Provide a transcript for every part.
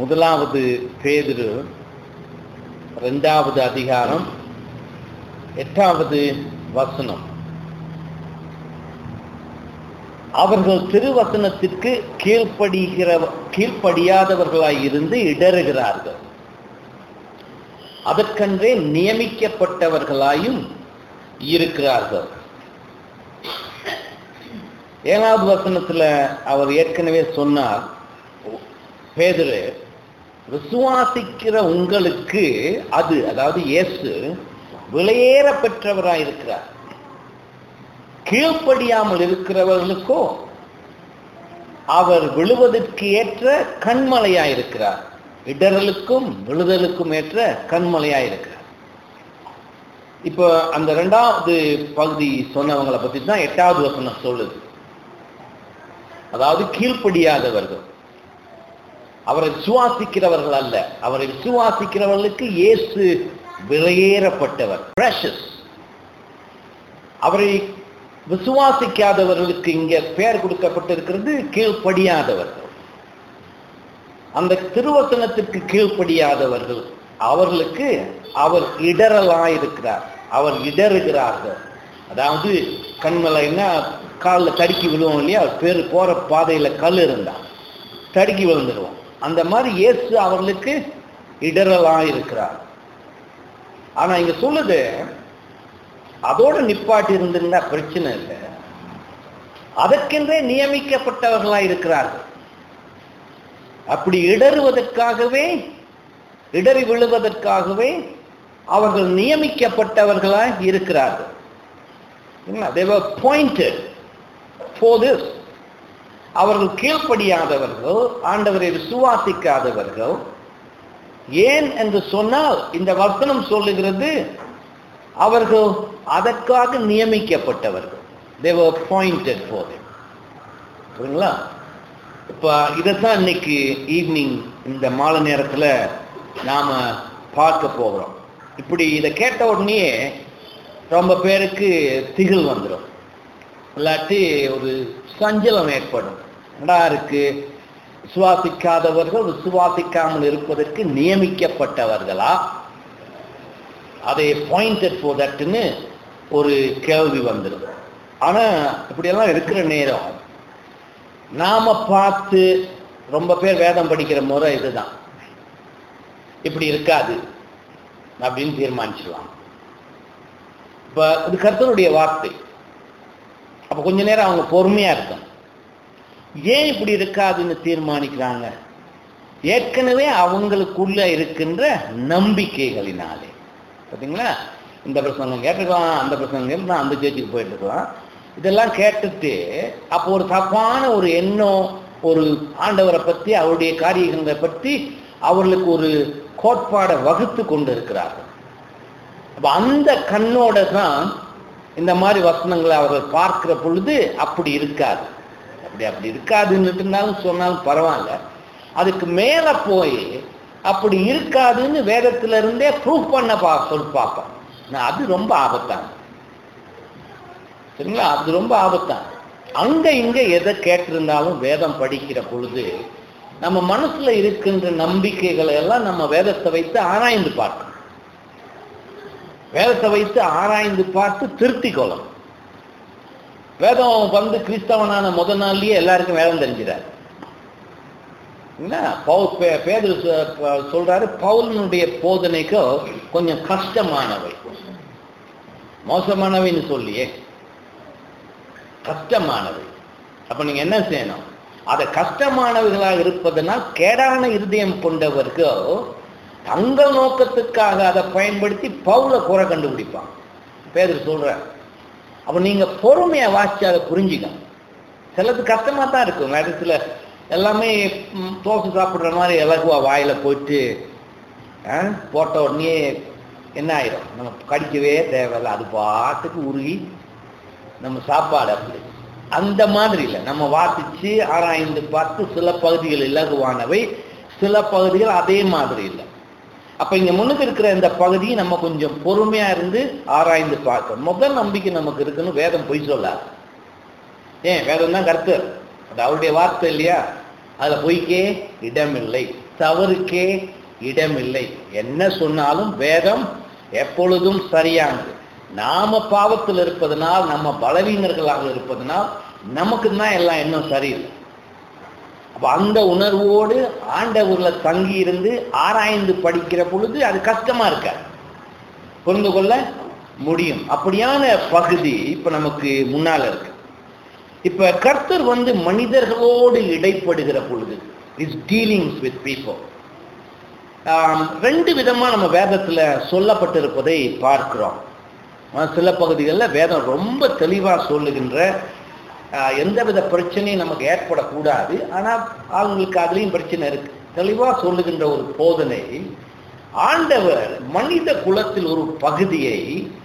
முதலாவது பேதுரு ரெண்டாவது அதிகாரம் எட்டாவது வசனம் அவர்கள் திருவசனத்திற்கு கீழ்ப்படுகிற கீழ்ப்படியாதவர்களாய் இருந்து இடறுகிறார்கள் அதற்கென்றே நியமிக்கப்பட்டவர்களாயும் இருக்கிறார்கள் ஏழாவது வசனத்துல அவர் ஏற்கனவே சொன்னார் பேதுரு விசுவாசிக்கிற உங்களுக்கு அது அதாவது இயேசு விலையேற பெற்றவராய் இருக்கிறார் கீழ்ப்படியாமல் இருக்கிறவர்களுக்கோ அவர் விழுவதற்கு ஏற்ற கண்மலையாய் இருக்கிறார் இடறலுக்கும் விழுதலுக்கும் ஏற்ற கண்மலையாய் இருக்கிறார் இப்போ அந்த ரெண்டாவது பகுதி சொன்னவங்களை பத்தி தான் எட்டாவது வசனம் சொல்லுது அதாவது கீழ்ப்படியாதவர்கள் அவரை விசுவாசிக்கிறவர்கள் அல்ல அவரை விசுவாசிக்கிறவர்களுக்கு இயேசு விலையேறப்பட்டவர் பிரஷஸ் அவரை விசுவாசிக்காதவர்களுக்கு இங்க பெயர் கொடுக்கப்பட்டிருக்கிறது கீழ்ப்படியாதவர்கள் அந்த திருவசனத்திற்கு கீழ்ப்படியாதவர்கள் அவர்களுக்கு அவர் இடரலாயிருக்கிறார் அவர் இடறுகிறார்கள் அதாவது கண்மலைன்னா காலில் தடுக்கி விழுவோம் இல்லையா பேர் போற பாதையில கல் இருந்தா தடுக்கி விழுந்துடுவோம் அந்த மாதிரி இயேசு அவர்களுக்கு இடரலாயிருக்கிறார் ஆனா இங்க சொல்லுது அதோட நிப்பாட்டி இருந்திருந்தா பிரச்சனை இல்லை அதற்கென்றே நியமிக்கப்பட்டவர்களா இருக்கிறார்கள் அப்படி இடறுவதற்காகவே இடறி விழுவதற்காகவே அவர்கள் நியமிக்கப்பட்டவர்களா இருக்கிறார்கள் they were appointed for this அவர்கள் கீழ்ப்படியாதவர்கள் ஆண்டவரை விசுவாசிக்காதவர்கள் ஏன் என்று சொன்னால் இந்த வசனம் சொல்லுகிறது அவர்கள் அதற்காக நியமிக்கப்பட்டவர்கள் they were appointed for them புரியுங்களா இப்போ இதைத்தான் இன்னைக்கு ஈவினிங் இந்த மாலை நேரத்தில் நாம் பார்க்க போகிறோம் இப்படி இதை கேட்ட உடனே ரொம்ப பேருக்கு திகில் வந்துடும் இல்லாட்டி ஒரு சஞ்சலம் ஏற்படும் என்னடா இருக்கு விசுவாசிக்காதவர்கள் விசுவாசிக்காமல் இருப்பதற்கு நியமிக்கப்பட்டவர்களா அதை பாயிண்டட் for தட்னு ஒரு கேள்வி வந்துடும் ஆனா இப்படியெல்லாம் இருக்கிற நேரம் நாம பார்த்து ரொம்ப பேர் வேதம் படிக்கிற முறை இதுதான் இப்படி இருக்காது அப்படின்னு தீர்மானிச்சிடலாம் இப்ப இது கர்த்தருடைய வார்த்தை அப்ப கொஞ்ச நேரம் அவங்க பொறுமையா இருக்கும் ஏன் இப்படி இருக்காதுன்னு தீர்மானிக்கிறாங்க ஏற்கனவே அவங்களுக்குள்ள இருக்கின்ற நம்பிக்கைகளினாலே பார்த்தீங்களா இந்த பிரசங்கம் கேட்டுக்கலாம் அந்த பிரசங்கம் கேட்டு அந்த சேர்ச்சிக்கு போயிட்டு இருக்கலாம் இதெல்லாம் கேட்டுட்டு அப்போ ஒரு தப்பான ஒரு எண்ணம் ஒரு ஆண்டவரை பற்றி அவருடைய காரியங்களை பற்றி அவர்களுக்கு ஒரு கோட்பாடை வகுத்து கொண்டு இருக்கிறார்கள் அப்ப அந்த கண்ணோட தான் இந்த மாதிரி வசனங்களை அவர்கள் பார்க்கிற பொழுது அப்படி இருக்காது அப்படி அப்படி இருக்காதுன்னுட்டுனாலும் சொன்னாலும் பரவாயில்ல அதுக்கு மேல போய் அப்படி இருக்காதுன்னு வேதத்துல இருந்தே ப்ரூவ் பண்ண பா சொல்லி பார்ப்போம் நான் அது ரொம்ப ஆபத்தான சரிங்களா அது ரொம்ப ஆபத்தான் அங்க இங்க எதை கேட்டிருந்தாலும் வேதம் படிக்கிற பொழுது நம்ம மனசுல இருக்கின்ற நம்பிக்கைகளை எல்லாம் நம்ம வேதத்தை வைத்து ஆராய்ந்து பார்க்கணும் வேதத்தை வைத்து ஆராய்ந்து பார்த்து திருத்திக் கொள்ளணும் வேதம் வந்து கிறிஸ்தவனான முத நாள்லயே எல்லாருக்கும் வேதம் தெரிஞ்சிடாரு என்ன பவுல் பே- பேதுரு சொ- சொல்றாரு பவுலனுடைய போதனைக்கு கொஞ்சம் கஷ்டமானவை மோசமானவைன்னு சொல்லியே கஷ்டமானவை அப்ப நீங்க என்ன செய்யணும் அதை கஷ்டமானவர்களாக இருப்பதனால் கேடான இருதயம் கொண்டவர்கள் தங்கள் நோக்கத்துக்காக அதை பயன்படுத்தி பவுல குறை கண்டுபிடிப்பான் பேதர் சொல்ற அப்ப நீங்க பொறுமையா வாசிச்சு அதை புரிஞ்சுக்கணும் சிலது கஷ்டமா தான் இருக்கும் நேரத்துல எல்லாமே ம், தோசை சாப்பிடுற மாதிரி இலகுவா வாயில போயிட்டு ஆ, போட்ட உடனே என்ன ஆயிரும் நம்ம கடிக்கவே தேவையில்ல அது பாட்டுக்கு உருகி நம்ம சாப்பாடு அப்படி அந்த மாதிரி இல்லை நம்ம வாசிச்சு ஆராய்ந்து பார்த்து சில பகுதிகள் இலகுவானவை சில பகுதிகள் அதே மாதிரி இல்லை அப்ப இங்க முன்னுக்கு இருக்கிற இந்த பகுதியை நம்ம கொஞ்சம் பொறுமையா இருந்து ஆராய்ந்து பார்க்கணும் முதல் நம்பிக்கை நமக்கு இருக்குன்னு வேதம் பொய் சொல்லாது ஏன் வேதம் தான் கருத்து அது அவருடைய வார்த்தை இல்லையா அதுல பொய்க்கே இடமில்லை தவறுக்கே இடமில்லை என்ன சொன்னாலும் வேதம் எப்பொழுதும் சரியானது நாம பாவத்தில் இருப்பதனால் நம்ம பலவீனர்களாக இருப்பதனால் நமக்கு தான் எல்லாம் இன்னும் சரியில்லை அப்ப அந்த உணர்வோடு ஆண்டவர்ல தங்கி இருந்து ஆராய்ந்து படிக்கிற பொழுது அது கஷ்டமா இருக்காது புரிந்து கொள்ள முடியும் அப்படியான பகுதி இப்ப நமக்கு முன்னால இருக்கு இப்ப கர்த்தர் வந்து மனிதர்களோடு இடைப்படுகிற பொழுது இஸ் டீலிங்ஸ் வித் பீப்புள் ரெண்டு விதமா நம்ம வேதத்துல சொல்லப்பட்டிருப்பதை பார்க்கிறோம் ஆஹ் சில பகுதிகளில் வேதம் ரொம்ப தெளிவா சொல்லுகின்ற ஆஹ் எந்தவித பிரச்சனையும் நமக்கு ஏற்படக்கூடாது ஆனா அவங்களுக்கு அதுலயும் பிரச்சனை இருக்கு தெளிவா சொல்லுகின்ற ஒரு போதனை ஆண்டவர் மனித குலத்தில் ஒரு பகுதியை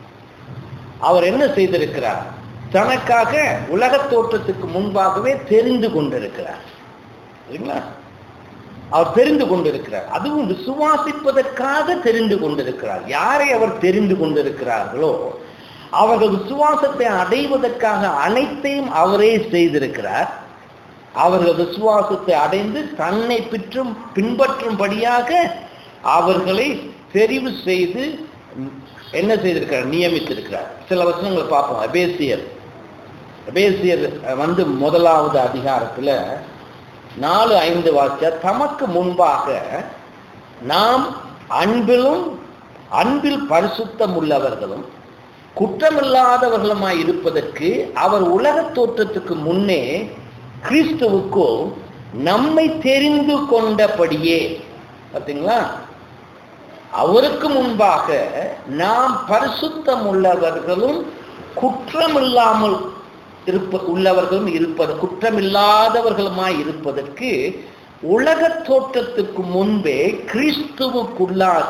அவர் என்ன செய்திருக்கிறார் தனக்காக உலகத் தோற்றத்துக்கு முன்பாகவே தெரிந்து கொண்டிருக்கிறார் சரிங்களா அவர் தெரிந்து கொண்டிருக்கிறார் அதுவும் விசுவாசிப்பதற்காக தெரிந்து கொண்டிருக்கிறார் யாரை அவர் தெரிந்து கொண்டிருக்கிறார்களோ அவர்கள் விசுவாசத்தை அடைவதற்காக அனைத்தையும் அவரே செய்திருக்கிறார் அவர்கள் விசுவாசத்தை அடைந்து தன்னை பிற்றும் பின்பற்றும்படியாக அவர்களை தெரிவு செய்து என்ன செய்திருக்கிறார் நியமித்திருக்கிறார் சில வசனங்களை பார்ப்போம் அபேசியர் அபேசியர் வந்து முதலாவது அதிகாரத்துல நாலு ஐந்து வாசிச்சா தமக்கு முன்பாக நாம் அன்பிலும் அன்பில் பரிசுத்தம் உள்ளவர்களும் குற்றமில்லாதவர்களுமாய் இருப்பதற்கு அவர் உலகத் தோற்றத்துக்கு முன்னே கிறிஸ்துவுக்கோ நம்மை தெரிந்து கொண்டபடியே பார்த்தீங்களா அவருக்கு முன்பாக நாம் பரிசுத்தம் உள்ளவர்களும் குற்றமில்லாமல் இருப்ப உள்ளவர்களும் இருப்பது குற்றமில்லாதவர்களுமாய் இருப்பதற்கு உலகத் தோற்றத்துக்கு முன்பே கிறிஸ்துவுக்குள்ளாக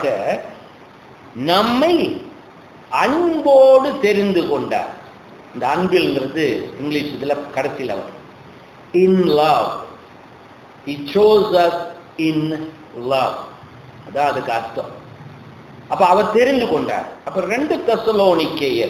நம்மை அன்போடு தெரிந்து கொண்டார் இந்த அன்பில்ங்கிறது இங்கிலீஷ் இதுல கடைசியில் அவர் in love he chose us in love அதான் அதுக்கு அர்த்தம் அப்ப அவர் தெரிந்து கொண்டார் அப்ப ரெண்டு தசலோனிக்கேயர்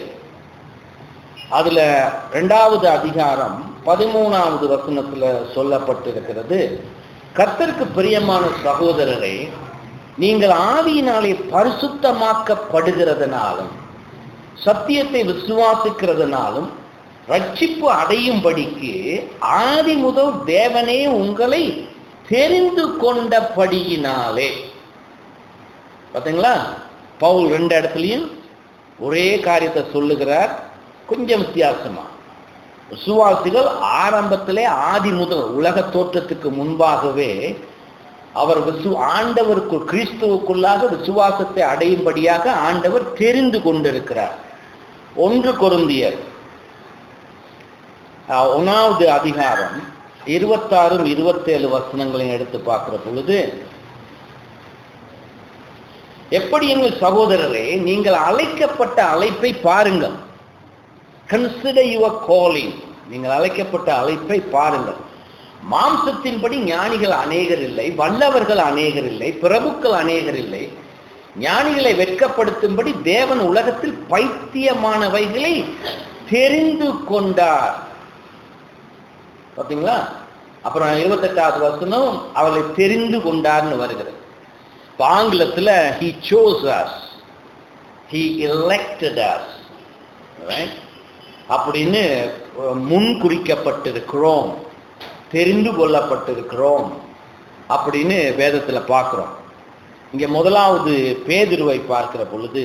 அதுல ரெண்டாவது அதிகாரம் பதிமூணாவது வசனத்துல சொல்லப்பட்டிருக்கிறது கர்த்தருக்கு பிரியமான சகோதரரை நீங்கள் ஆவியினாலே பரிசுத்தமாக்கப்படுகிறதுனாலும் சத்தியத்தை விசுவாசிக்கிறதுனாலும் ரட்சிப்பு அடையும்படிக்கு ஆதி முதல் தேவனே உங்களை தெரிந்து கொண்டபடியினாலே பார்த்தீங்களா பவுல் ரெண்டு இடத்துலையும் ஒரே காரியத்தை சொல்லுகிறார் கொஞ்சம் வித்தியாசமா விசுவாசிகள் ஆரம்பத்திலே ஆதி முதல் உலக தோற்றத்துக்கு முன்பாகவே அவர் விசு ஆண்டவருக்கு கிறிஸ்துவுக்குள்ளாக விசுவாசத்தை அடையும்படியாக ஆண்டவர் தெரிந்து கொண்டிருக்கிறார் ஒன்று கொருந்தியர் அஹ், ஒண்ணாவது அதிகாரம் இருபத்தாறும் இருபத்தேழு வசனங்களையும் எடுத்து பார்க்கிற பொழுது எப்படி எங்கள் சகோதரரே நீங்கள் அழைக்கப்பட்ட அழைப்பை பாருங்கள் கன்சிடர் யுவர் காலிங் நீங்கள் அழைக்கப்பட்ட அழைப்பை பாருங்கள் மாம்சத்தின்படி ஞானிகள் அநேகர் இல்லை வல்லவர்கள் அநேகர் இல்லை பிரபுக்கள் அநேகர் இல்லை ஞானிகளை வெட்கப்படுத்தும்படி தேவன் உலகத்தில் பைத்தியமானவைகளை தெரிந்து கொண்டார் பார்த்தீங்களா அப்புறம் இருபத்தெட்டாவது வசனம் அவளை தெரிந்து கொண்டார்னு வருகிறது இப்ப ஆங்கிலத்துல he chose us he elected us right? அப்படின்னு முன் குறிக்கப்பட்டிருக்கிறோம் தெரிந்து கொள்ளப்பட்டிருக்கிறோம் அப்படின்னு வேதத்துல பார்க்கிறோம் இங்க முதலாவது பேதுருவை பார்க்கிற பொழுது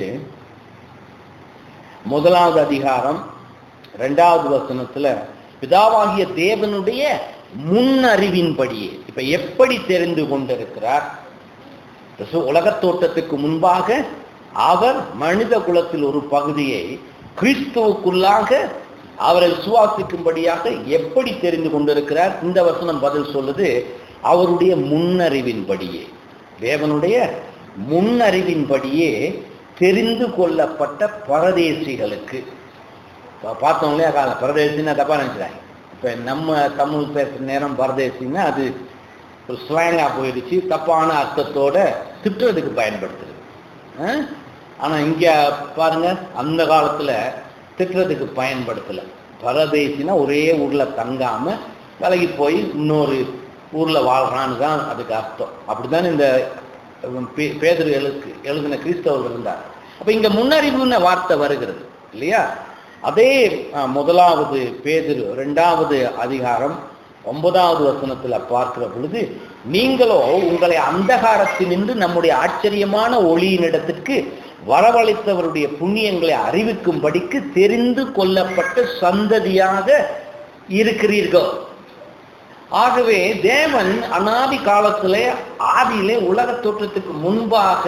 முதலாவது அதிகாரம் ரெண்டாவது வசனத்துல பிதாவாகிய தேவனுடைய முன்னறிவின்படியே இப்ப எப்படி தெரிந்து கொண்டிருக்கிறார் உலகத் தோட்டத்துக்கு முன்பாக அவர் மனித குலத்தில் ஒரு பகுதியை கிறிஸ்துவுக்குள்ளாக அவரை சுவாசிக்கும்படியாக எப்படி தெரிந்து கொண்டிருக்கிறார் இந்த வசனம் பதில் சொல்லுது அவருடைய முன்னறிவின்படியே தேவனுடைய முன்னறிவின்படியே தெரிந்து கொள்ளப்பட்ட பரதேசிகளுக்கு இப்ப பார்த்தோம் இல்லையா கால பரதேசின்னா தப்பா நினைக்கிறாங்க இப்ப நம்ம தமிழ் பேசுற நேரம் பரதேசின்னா அது ஒரு ஸ்லாங்கா போயிடுச்சு தப்பான அர்த்தத்தோட திட்டுறதுக்கு பயன்படுத்துறது ஆ? ஆனா இங்க பாருங்க அந்த காலத்துல திட்டுறதுக்கு பயன்படுத்தல பரதேசினா ஒரே ஊர்ல தங்காம விலகி போய் இன்னொரு ஊர்ல வாழ்றான்னு தான் அதுக்கு அர்த்தம் அப்படிதான் இந்த பே- பேதுரு எழுக்கு எழுதின கிறிஸ்தவர்கள் இருந்தார் அப்ப இங்க முன்னறிவுன்னு வார்த்தை வருகிறது இல்லையா அதே அஹ், முதலாவது பேதுரு இரண்டாவது அதிகாரம் ஒன்பதாவது வசனத்துல பார்க்கிற பொழுது நீங்களோ உங்களை அந்தகாரத்தினின்று நம்முடைய ஆச்சரியமான ஒளியினிடத்திற்கு வரவழைத்தவருடைய புண்ணியங்களை அறிவிக்கும்படிக்கு தெரிந்து கொள்ளப்பட்ட சந்ததியாக இருக்கிறீர்கள் ஆகவே தேவன் அனாதி காலத்திலே ஆதியிலே உலக தோற்றத்துக்கு முன்பாக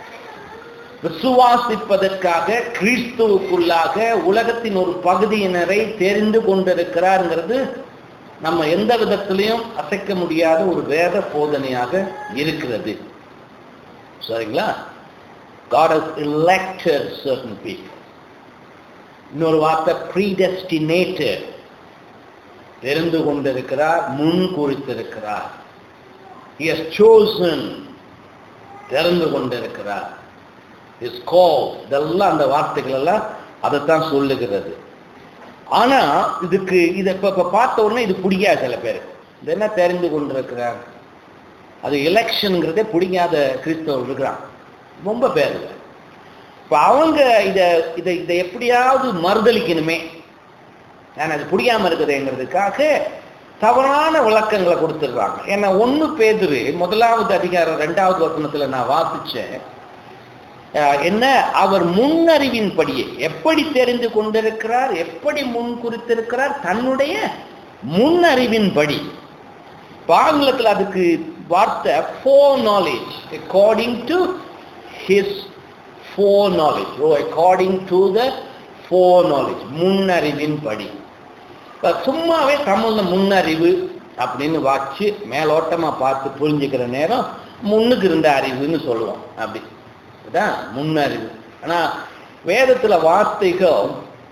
விசுவாசிப்பதற்காக கிறிஸ்துவுக்குள்ளாக உலகத்தின் ஒரு பகுதியினரை தெரிந்து கொண்டிருக்கிறார்ங்கிறது நம்ம எந்த விதத்திலையும் அசைக்க முடியாத ஒரு வேத போதனையாக இருக்கிறது சரிங்களா God has elected certain people. இன்னொரு வார்த்தை predestinated தெரிந்து கொண்டிருக்கிறார் முன் குறித்திருக்கிறார் he has chosen தெரிந்து கொண்டிருக்கிறார் is called இதெல்லாம் அந்த வார்த்தைகள் எல்லாம் அதைத்தான் சொல்லுகிறது ஆனா இதுக்கு இதை இப்ப இப்ப பார்த்த உடனே இது பிடிக்காது சில பேர் இது என்ன தெரிந்து கொண்டிருக்கிறார் அது எலெக்ஷனுங்கிறதே பிடிக்காத கிறிஸ்தவர் இருக்கிறான் ரொம்ப பேர் இப்ப அவங்க இத இதை இதை எப்படியாவது மறுதளிக்கணுமே நான் அது பிடிக்காம இருக்குதுங்கிறதுக்காக தவறான விளக்கங்களை கொடுத்துடுறாங்க ஏன்னா ஒண்ணு பேதுரு முதலாவது அதிகாரம் ரெண்டாவது வசனத்துல நான் வாசிச்சேன் அஹ், என்ன அவர் முன்னறிவின்படியே எப்படி தெரிந்து கொண்டிருக்கிறார் எப்படி முன் குறித்திருக்கிறார் தன்னுடைய முன்னறிவின்படி இப்ப ஆங்கிலத்தில் அதுக்கு வார்த்தை foreknowledge according to his foreknowledge or according to the foreknowledge முன்னறிவின்படி இப்ப சும்மாவே தமிழ்ல முன்னறிவு அப்படின்னு வாச்சு மேலோட்டமா பார்த்து புரிஞ்சுக்கிற நேரம் முன்னுக்கு இருந்த அறிவுன்னு சொல்லுவோம் அப்படி அதான் முன்னறிவு ஆனா வேதத்துல வார்த்தைகள்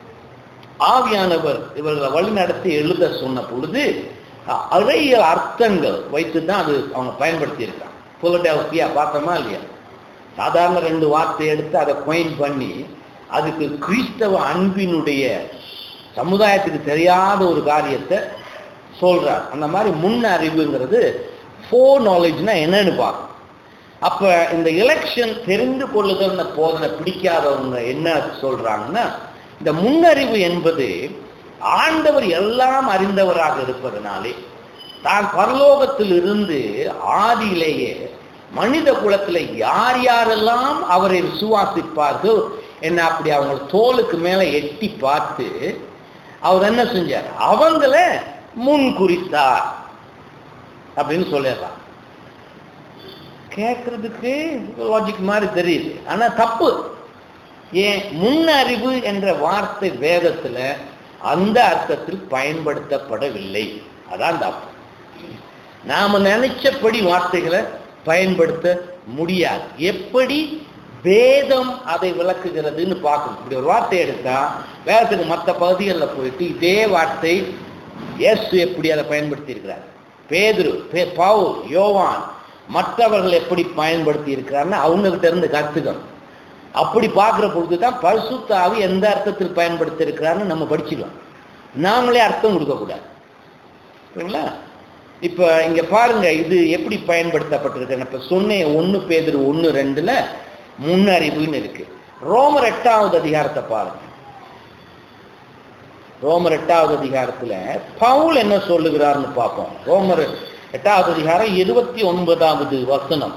ஆவியானவர் இவர்களை வழிநடத்தி எழுத சொன்ன பொழுது அ- நிறைய அர்த்தங்கள் வைத்து தான் அது அவங்க பயன்படுத்தி இருக்காங்க புலடெல்பியா பார்த்தோமா இல்லையா சாதாரண ரெண்டு வார்த்தை எடுத்து அதை கொயின் பண்ணி அதுக்கு கிறிஸ்தவ அன்பினுடைய சமுதாயத்துக்கு தெரியாத ஒரு காரியத்தை சொல்றார் அந்த மாதிரி முன் அறிவுங்கிறது ஃபோ நாலேஜ்னா என்னன்னு பார்க்கணும் அப்ப இந்த எலெக்ஷன் தெரிந்து கொள்ளுதல் போதனை பிடிக்காதவங்க என்ன சொல்றாங்கன்னா இந்த முன்னறிவு என்பது ஆண்டவர் எல்லாம் அறிந்தவராக இருப்பதனாலே தான் பரலோகத்தில் இருந்து ஆதியிலேயே மனித குலத்துல யார் யாரெல்லாம் அவரை விசுவாசிப்பார்கள் என்ன அப்படி அவங்க தோலுக்கு மேல எட்டி பார்த்து அவர் என்ன செஞ்சார் அவங்கள முன் குறித்தார் அப்படின்னு சொல்லிடுறான் கேட்கறதுக்கு லாஜிக் மாதிரி தெரியுது ஆனா தப்பு ஏன் முன்னறிவு என்ற வார்த்தை வேதத்துல அந்த அர்த்தத்தில் பயன்படுத்தப்படவில்லை அதான் தப்பு நாம நினைச்சபடி வார்த்தைகளை பயன்படுத்த முடியாது எப்படி வேதம் அதை விளக்குகிறதுன்னு பார்க்கணும் இப்படி ஒரு வார்த்தை எடுத்தா வேதத்துக்கு மற்ற பகுதிகளில் போயிட்டு இதே வார்த்தை இயேசு எப்படி அதை பயன்படுத்தி இருக்கிறார் பேதுரு பே- பவுல் யோவான் மற்றவர்கள் எப்படி பயன்படுத்தி இருக்கிறார்னு அவங்க கிட்ட இருந்து கத்துக்கணும் அப்படி பார்க்கிற பொழுது தான் பரிசுத்த ஆவி எந்த அர்த்தத்தில் பயன்படுத்தி இருக்கிறார்னு நம்ம படிச்சுக்கலாம் நாமளே அர்த்தம் கொடுக்கக்கூடாது சரிங்களா இப்ப இங்க பாருங்க இது எப்படி பயன்படுத்தப்பட்டிருக்கு இப்ப சொன்னேன் ஒண்ணு பேதர் ஒண்ணு ரெண்டுல முன்னறிவுன்னு இருக்கு ரோமர் எட்டாவது அதிகாரத்தை பாருங்க ரோமர் எட்டாவது அதிகாரத்துல பவுல் என்ன சொல்லுகிறார்னு பார்ப்போம் ரோமர் எட்டாவது அதிகாரம் இருபத்தி ஒன்பதாவது வசனம்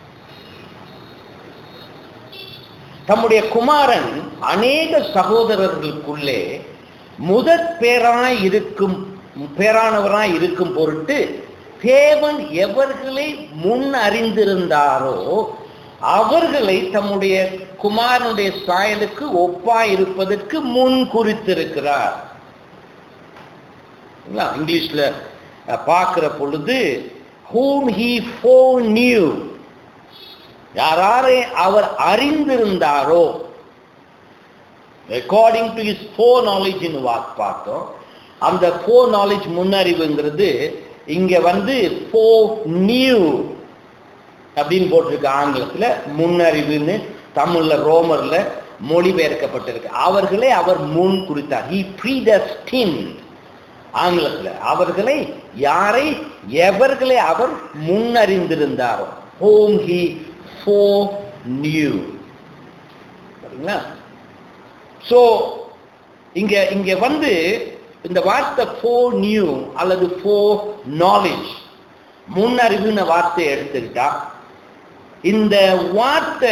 தம்முடைய குமாரன் அநேக சகோதரர்களுக்குள்ளே முதற் பேராய் இருக்கும் பேரானவராய் இருக்கும் பொருட்டு தேவன் எவர்களை முன் அறிந்திருந்தாரோ அவர்களை தம்முடைய குமாரனுடைய சாயலுக்கு ஒப்பாய் இருப்பதற்கு முன் குறித்திருக்கிறார் இல்லைங்களா? இங்கிலீஷ்ல அஹ், பார்க்கிற பொழுது whom he foreknew யாராரை அவர் அறிந்திருந்தாரோ அக்கார்டிங் டு his ஃபோர் நாலேஜ்னு வாக் பார்த்தோம் அந்த ஃபோர் நாலேஜ் முன்னறிவுங்கிறது இங்க வந்து ஃபோ நியூ அப்படின்னு போட்டிருக்கு ஆங்கிலத்துல முன்னறிவுன்னு தமிழ்ல ரோமர்ல மொழிபெயர்க்கப்பட்டிருக்கு அவர்களே அவர் முன் குறித்தார் he predestined ஆங்கிலத்துல அவர்களை யாரை எவர்களை அவர் முன்னறிந்திருந்தாரோ whom he foreknew சரிங்களா சோ இங்க இங்க வந்து இந்த வார்த்தை ஃபோர் நியூ அல்லது ஃபோர் நாலேஜ் முன்னறிவுன வார்த்தையை எடுத்துக்கிட்டா இந்த வார்த்தை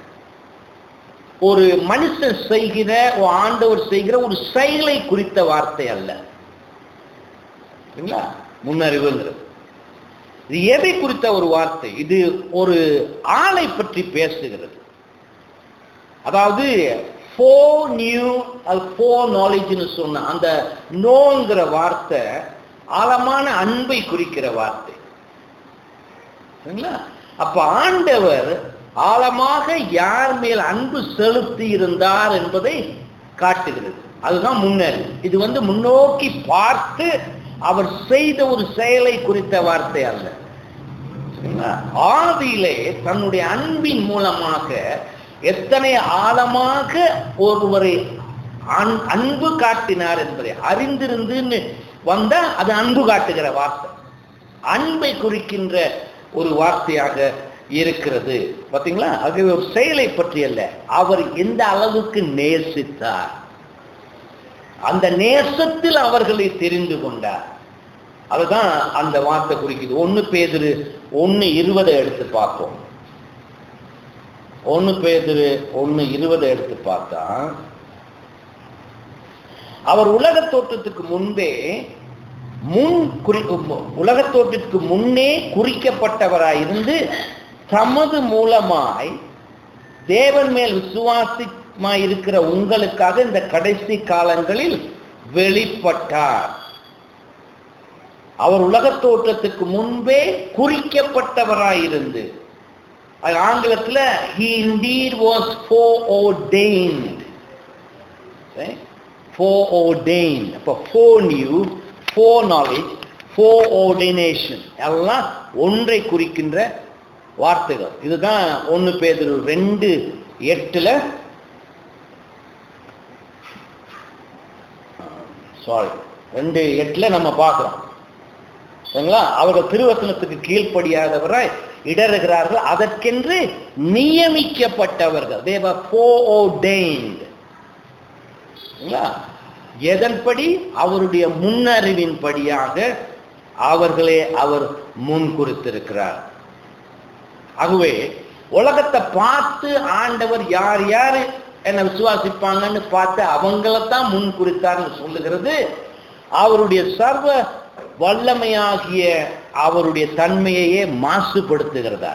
ஒரு மனுஷன் செய்கிற ஒரு ஆண்டவர் செய்கிற ஒரு செயலை குறித்த வார்த்தை அல்ல சரிங்களா முன்னறிவுங்கிறது இது எதை குறித்த ஒரு வார்த்தை இது ஒரு ஆளை பற்றி பேசுகிறது அதாவது ஃபோ நியூ அது ஃபோ நாலேஜ்னு சொன்ன அந்த நோங்கிற வார்த்தை ஆழமான அன்பை குறிக்கிற வார்த்தை சரிங்களா அப்ப ஆண்டவர் ஆழமாக யார் மேல் அன்பு செலுத்தி இருந்தார் என்பதை காட்டுகிறது அதுதான் முன்னறி இது வந்து முன்னோக்கி பார்த்து அவர் செய்த ஒரு செயலை குறித்த வார்த்தை அல்ல சரிங்களா? ஆதியிலே தன்னுடைய அன்பின் மூலமாக எத்தனை ஆழமாக ஒருவரை அன்- அன்பு காட்டினார் என்பதை அறிந்திருந்துன்னு வந்தா அது அன்பு காட்டுகிற வார்த்தை அன்பை குறிக்கின்ற ஒரு வார்த்தையாக இருக்கிறது பாத்தீங்களா அது ஒரு செயலை பற்றி அல்ல அவர் எந்த அளவுக்கு நேசித்தார் அந்த நேசத்தில் அவர்களை தெரிந்து கொண்டார் அதுதான் அந்த வார்த்தை குறிக்குது ஒன்னு பேதுரு ஒன்னு இருபதை எடுத்து பார்ப்போம் ஒன்னு பேதுரு ஒன்னு இருபதை எடுத்து பார்த்தா அவர் உலகத் தோற்றத்துக்கு முன்பே முன் குறி உலகத் தோற்றத்துக்கு முன்னே குறிக்கப்பட்டவராயிருந்து தமது மூலமாய் தேவன் மேல் விசுவாசமாய் இருக்கிற உங்களுக்காக இந்த கடைசி காலங்களில் வெளிப்பட்டார் அவர் உலகத் தோற்றத்துக்கு முன்பே குறிக்கப்பட்டவராயிருந்து அது ஆங்கிலத்துல he indeed was foreordained foreordained அப்ப foreknew foreknowledge foreordination எல்லாம் ஒன்றை குறிக்கின்ற வார்த்தைகள் இதுதான் ஒன்னு பேதுரு ரெண்டு எட்டுல சாரி ரெண்டு எட்டுல நம்ம பார்க்கிறோம் சரிங்களா அவர்கள் திருவசனத்துக்கு கீழ்ப்படியாதவராய் இடறுகிறார்கள் அதற்கென்று நியமிக்கப்பட்டவர்கள் they were foreordained சரிங்களா? எதன்படி அவருடைய முன்னறிவின்படியாக அவர்களே அவர் முன் குறித்திருக்கிறார் ஆகவே உலகத்தை பார்த்து ஆண்டவர் யார் யார் என்ன விசுவாசிப்பாங்கன்னு பார்த்து அவங்களத்தான் முன் குறித்தார்னு சொல்லுகிறது அவருடைய சர்வ வல்லமையாகிய அவருடைய தன்மையையே மாசுபடுத்துகிறதா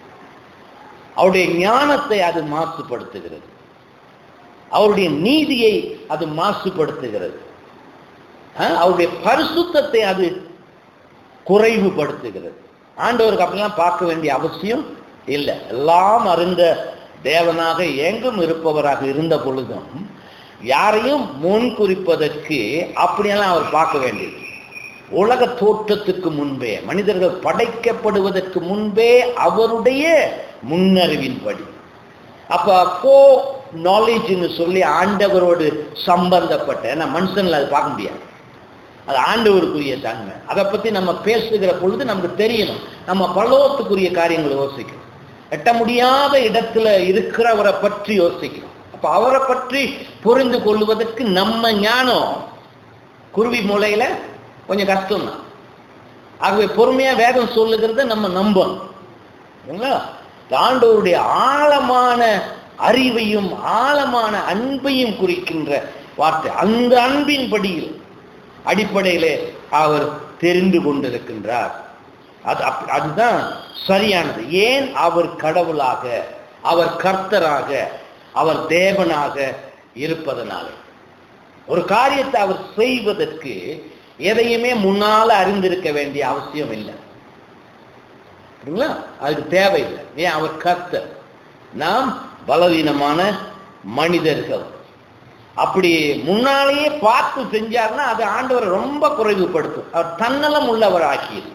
அவருடைய ஞானத்தை அது மாசுபடுத்துகிறது அவருடைய நீதியை அது மாசுபடுத்துகிறது அஹ், அவருடைய பரிசுத்தத்தை அது குறைவுபடுத்துகிறது ஆண்டவருக்கு அப்படிலாம் பார்க்க வேண்டிய அவசியம் இல்லை எல்லாம் அறிந்த தேவனாக எங்கும் இருப்பவராக இருந்த பொழுதும் யாரையும் முன் குறிப்பதற்கு அப்படியெல்லாம் அவர் பார்க்க வேண்டியது உலக தோற்றத்துக்கு முன்பே மனிதர்கள் படைக்கப்படுவதற்கு முன்பே அவருடைய முன்னறிவின்படி அப்ப கோ நாலேஜ்னு சொல்லி ஆண்டவரோடு சம்பந்தப்பட்ட ஏன்னா மனுஷன்ல அது பார்க்க முடியாது அது ஆண்டவருக்குரிய தன்மை அதை பத்தி நம்ம பேசுகிற பொழுது நமக்கு தெரியணும் நம்ம பரலோகத்துக்குரிய காரியங்களை யோசிக்கணும் எட்ட முடியாத இடத்துல இருக்கிறவரை பற்றி யோசிக்கணும் அப்ப அவரை பற்றி புரிந்து கொள்வதற்கு நம்ம ஞானம் குருவி மூலையில கொஞ்சம் கஷ்டம் தான் ஆகவே பொறுமையா வேதம் சொல்லுகிறத நம்ம நம்பணும் சரிங்களா? இந்த ஆண்டவருடைய ஆழமான அறிவையும் ஆழமான அன்பையும் குறிக்கின்ற வார்த்தை அந்த அன்பின் படியில் அடிப்படையிலே அவர் தெரிந்து கொண்டிருக்கின்றார் அது அப்- அதுதான் சரியானது ஏன் அவர் கடவுளாக அவர் கர்த்தராக அவர் தேவனாக இருப்பதனாலே ஒரு காரியத்தை அவர் செய்வதற்கு எதையுமே முன்னால அறிந்திருக்க வேண்டிய அவசியம் இல்லை சரிங்களா அதுக்கு தேவையில்லை ஏன் அவர் கர்த்தர் நாம் பலவீனமான மனிதர்கள் அப்படி முன்னாலேயே பார்த்து செஞ்சார்னா அது ஆண்டவரை ரொம்ப குறைவுபடுத்தும் அவர் தன்னலம் உள்ளவர் ஆக்கியது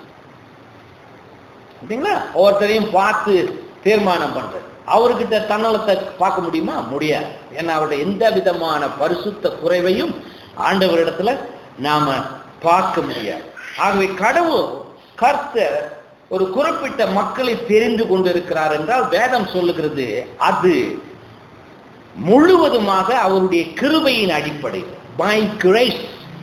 சரிங்களா ஒவ்வொருத்தரையும் பார்த்து தீர்மானம் பண்றது அவர்கிட்ட தன்னலத்தை பார்க்க முடியுமா முடியாது ஏன்னா அவருடைய எந்த விதமான பரிசுத்த குறைவையும் ஆண்டவரிடத்துல நாம பார்க்க முடியாது ஆகவே கடவுள் கர்த்தர் ஒரு குறிப்பிட்ட மக்களை தெரிந்து கொண்டிருக்கிறார் என்றால் வேதம் சொல்லுகிறது அது முழுவதுமாக அவருடைய கிருபையின் அடிப்படையில் by grace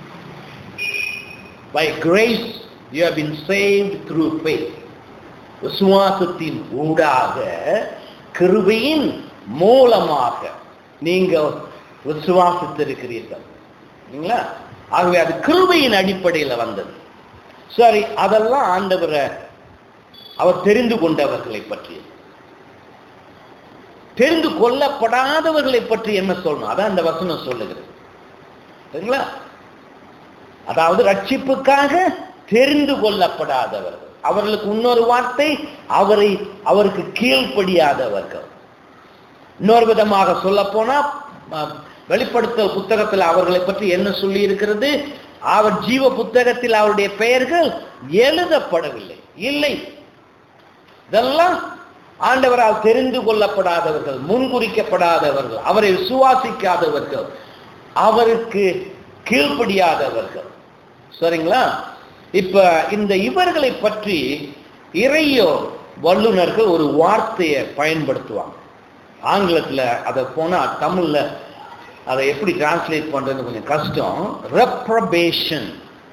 by grace you have been saved through faith விசுவாசத்தின் ஊடாக கிருபையின் மூலமாக நீங்க விசுவாசித்திருக்கிறீர்கள் இல்லைங்களா ஆகவே அது கிருபையின் அடிப்படையில் வந்தது சரி அதெல்லாம் ஆண்டவரை அவர் தெரிந்து கொண்டவர்களை பற்றி தெரிந்து கொள்ளப்படாதவர்களை பற்றி என்ன சொல்லணும் அதான் அந்த வசனம் சொல்லுகிறது சரிங்களா அதாவது ரட்சிப்புக்காக தெரிந்து கொள்ளப்படாதவர்கள் அவர்களுக்கு இன்னொரு வார்த்தை அவரை அவருக்கு கீழ்ப்படியாதவர்கள் இன்னொரு விதமாக சொல்ல போனா வெளிப்படுத்தல் புத்தகத்தில் அவர்களை பற்றி என்ன சொல்லி இருக்கிறது அவர் ஜீவ புத்தகத்தில் அவருடைய பெயர்கள் எழுதப்படவில்லை இல்லை இதெல்லாம் ஆண்டவரால் தெரிந்து கொள்ளப்படாதவர்கள் முன்குறிக்கப்படாதவர்கள் அவரை விசுவாசிக்காதவர்கள் அவருக்கு கீழ்ப்படியாதவர்கள் சரிங்களா இப்ப இந்த இவர்களை பற்றி இறையோ வல்லுநர்கள் ஒரு வார்த்தையை பயன்படுத்துவாங்க ஆங்கிலத்துல அதை போனா தமிழ்ல அதை எப்படி டிரான்ஸ்லேட் பண்றது கொஞ்சம் கஷ்டம் ரெப்ரபேஷன்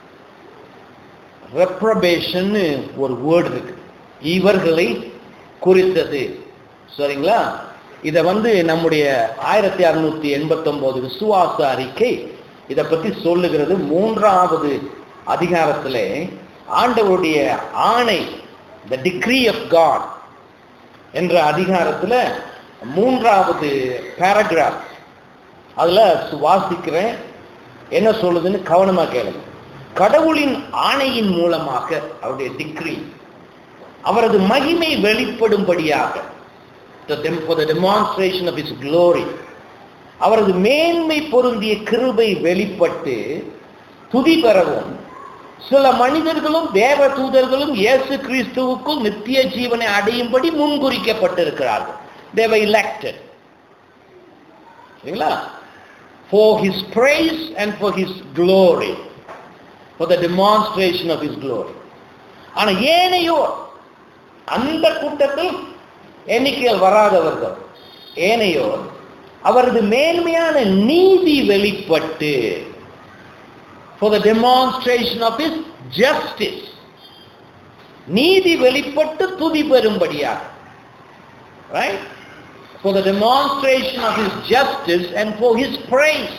ரெப்ரபேஷன் ஒரு வேர்டு இருக்கு இவர்களை குறித்தது சரிங்களா இதை வந்து நம்முடைய ஆயிரத்தி அறுநூத்தி எண்பத்தி ஒன்பது விசுவாச அறிக்கை இதை பத்தி சொல்லுகிறது மூன்றாவது அதிகாரத்திலே ஆண்டவருடைய ஆணை த டிக்ரி ஆஃப் காட் என்ற அதிகாரத்துல மூன்றாவது பேராகிராஃப் அதுல வாசிக்கிறேன் என்ன சொல்லுதுன்னு கவனமா கேளுங்க கடவுளின் ஆணையின் மூலமாக அவருடைய டிக்ரி அவரது மகிமை வெளிப்படும்படியாக for the demonstration of his glory அவரது மேன்மை பொருந்திய கிருபை வெளிப்பட்டு துதி பெறவும் சில மனிதர்களும் தேவ தூதர்களும் இயேசு கிறிஸ்துவுக்கும் நித்திய ஜீவனை அடையும்படி முன்குறிக்கப்பட்டிருக்கிறார்கள் தேவ elected சரிங்களா for his praise and for his glory for the demonstration of his glory ஆனா ஏனையோர் அந்த கூட்டத்தில் எண்ணிக்கையில் வராதவர்கள் ஏனையோர் அவரது மேன்மையான நீதி வெளிப்பட்டு for the demonstration of his justice நீதி வெளிப்பட்டு துதி பெறும்படியாக right for the demonstration of his justice and for his praise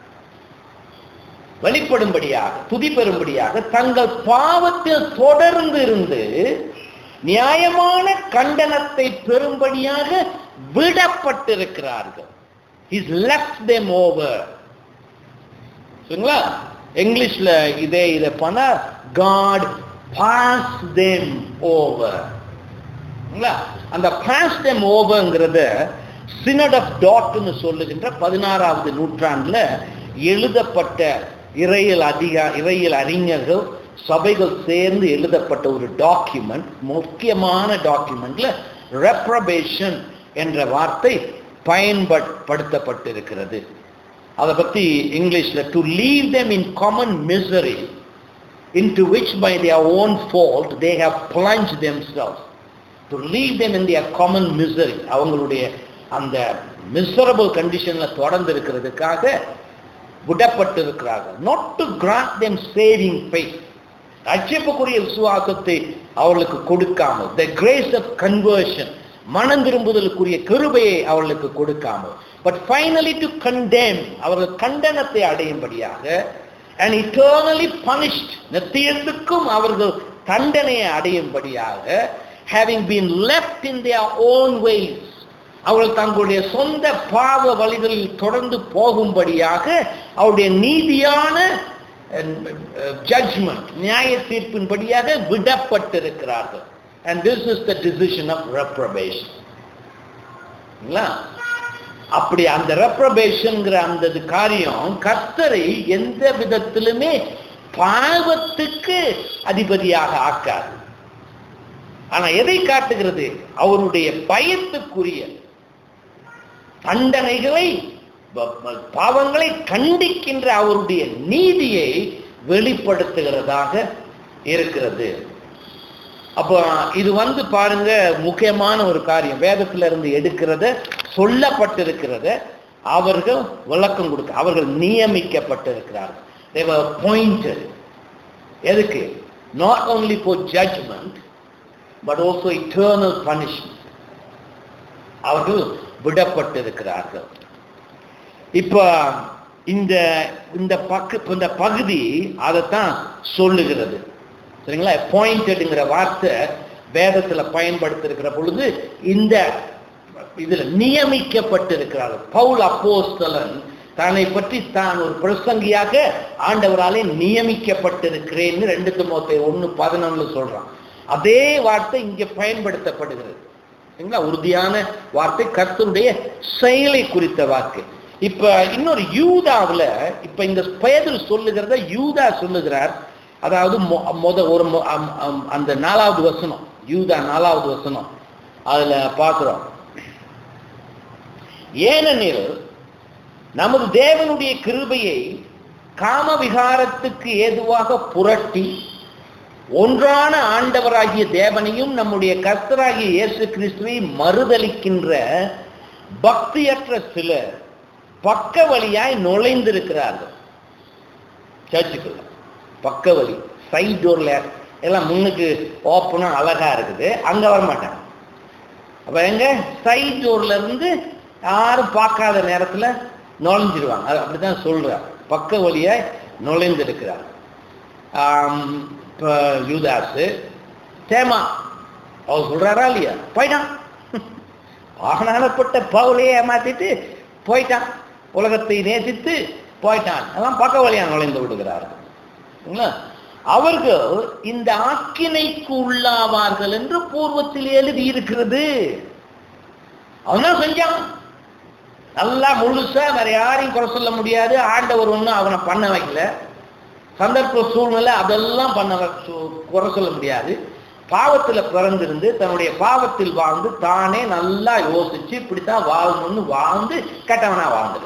வெளிப்படும்படியாக துதி பெறும்படியாக தங்கள் பாவத்தில் தொடர்ந்து இருந்து நியாயமான கண்டனத்தை பெறும்படியாக விடப்பட்டிருக்கிறார்கள் இஸ் லெஃப்ட் them over சரிங்களா இங்கிலீஷ்ல இதே இதை பண்ணா காட் பாஸ் them over அந்த பாஸ் them ஓவர்ங்கிறத சினட் ஆஃப் டாட்னு சொல்லுகின்ற பதினாறாவது நூற்றாண்டுல எழுதப்பட்ட இறையல் அதிகா இறையல் அறிஞர்கள் சபைகள் சேர்ந்து எழுதப்பட்ட ஒரு டாக்குமெண்ட் முக்கியமான டாக்குமெண்ட்ல ரெப்ரபேஷன் என்ற வார்த்தை பயன்படுத்தப்பட்டிருக்கிறது அதை பத்தி இங்கிலீஷ்ல to leave them in common misery into which by their own fault they have plunged themselves to leave them in their common misery அவங்களுடைய அந்த மிசரபிள் கண்டிஷன்ல தொடர்ந்து இருக்கிறதுக்காக விடப்பட்டிருக்கிறார்கள் not to grant them saving faith ரட்சிப்புக்குரிய விசுவாசத்தை அவர்களுக்கு கொடுக்காமல் த கிரேஸ் ஆஃப் கன்வர்ஷன் மனம் திரும்புதலுக்குரிய கிருபையை அவர்களுக்கு கொடுக்காமல் பட் ஃபைனலி டு கண்டேம் அவர்கள் கண்டனத்தை அடையும்படியாக அண்ட் இட்டர்னலி பனிஷ்ட் நித்தியத்துக்கும் அவர்கள் தண்டனையை அடையும்படியாக having been left in their own ways அவர்கள் தங்களுடைய சொந்த பாவ வழிகளில் தொடர்ந்து போகும்படியாக அவருடைய நீதியான ஜட்ஜ்மெண்ட் நியாய தீர்ப்பின்படியாக விடப்பட்டிருக்கிறார்கள் and this is the decision of reprobation அப்படி அந்த ரெப்ரபேஷன்ங்கிற அந்த காரியம் கர்த்தரை எந்த விதத்திலுமே பாவத்துக்கு அதிபதியாக ஆக்காது ஆனா எதை காட்டுகிறது அவருடைய பயத்துக்குரிய தண்டனைகளை பாவங்களை கண்டிக்கின்ற அவருடைய நீதியை வெளிப்படுத்துகிறதாக இருக்கிறது அப்போ இது வந்து பாருங்க முக்கியமான ஒரு காரியம் வேதத்துல இருந்து எடுக்கிறத சொல்லப்பட்டிருக்கிறத அவர்கள் விளக்கம் கொடுக்க அவர்கள் நியமிக்கப்பட்டிருக்கிறார்கள் they were appointed எதுக்கு not only for judgment but also eternal punishment அவர்கள் விடப்பட்டிருக்கிறார்கள் இப்ப இந்த இந்த பக்கு இந்த பகுதி அதைத்தான் சொல்லுகிறது சரிங்களா அப்பாயிண்டட்ங்கிற வார்த்தை வேதத்துல பயன்படுத்திருக்கிற பொழுது இந்த இதுல நியமிக்கப்பட்டிருக்கிறார்கள் பவுல் அப்போஸ்தலன் தன்னை பற்றி தான் ஒரு பிரசங்கியாக ஆண்டவராலே நியமிக்கப்பட்டிருக்கிறேன்னு ரெண்டு தமோத்தை ஒண்ணு பதினொன்னு சொல்றான் அதே வார்த்தை இங்க பயன்படுத்தப்படுகிறது சரிங்களா உறுதியான வார்த்தை கர்த்தருடைய செயலை குறித்த வாக்கு இப்ப இன்னொரு யூதாவுல இப்ப இந்த பேதர் சொல்லுகிறத யூதா சொல்லுகிறார் அதாவது மொ- மொத ஒரு மொ- அம்- அம்- அந்த நாலாவது வசனம் யூதா நாலாவது வசனம் அதுல பார்க்கிறோம் ஏனெனில் நமது தேவனுடைய கிருபையை காம விகாரத்துக்கு ஏதுவாக புரட்டி ஒன்றான ஆண்டவராகிய தேவனையும் நம்முடைய கர்த்தராகிய இயேசு கிறிஸ்துவை மறுதலிக்கின்ற பக்தியற்ற சிலர் பக்க வழியாய் நுழைந்திருக்கிறார்கள் சர்ச்சுக்குள்ள பக்க வழி சைட் டோர்ல எல்லாம் முன்னுக்கு ஓப்பனா அழகா இருக்குது அங்க வர மாட்டாங்க அப்ப எங்க சைட் டோர்ல இருந்து யாரும் பார்க்காத நேரத்துல நுழைஞ்சிருவாங்க அது அப்படிதான் சொல்றார் பக்க வழியாய் நுழைந்திருக்கிறார் ஆம், இப்ப யூதாசு தேமா அவர் சொல்றாரா இல்லையா போயிட்டான் வாகனானப்பட்ட பவுலையே ஏமாத்திட்டு போயிட்டான் உலகத்தை நேசித்து போயிட்டான் அதான் பக்க வழியா நுழைந்து விடுகிறார்கள் சரிங்களா? அவர்கள் இந்த ஆக்கினைக்கு உள்ளாவார்கள் என்று பூர்வத்தில் எழுதி இருக்கிறது அவன் செஞ்சான் நல்லா முழுசா வேற யாரையும் குறை சொல்ல முடியாது ஆண்டவர் ஒன்றும் அவனை பண்ண வைக்கல சந்தர்ப்ப சூழ்நிலை அதெல்லாம் பண்ண வ- சு- குறை சொல்ல முடியாது பாவத்துல பிறந்திருந்து தன்னுடைய பாவத்தில் வாழ்ந்து தானே நல்லா யோசிச்சு இப்படித்தான் வாழணும்னு வாழ்ந்து கெட்டவனா வாழ்ந்திருக்கான்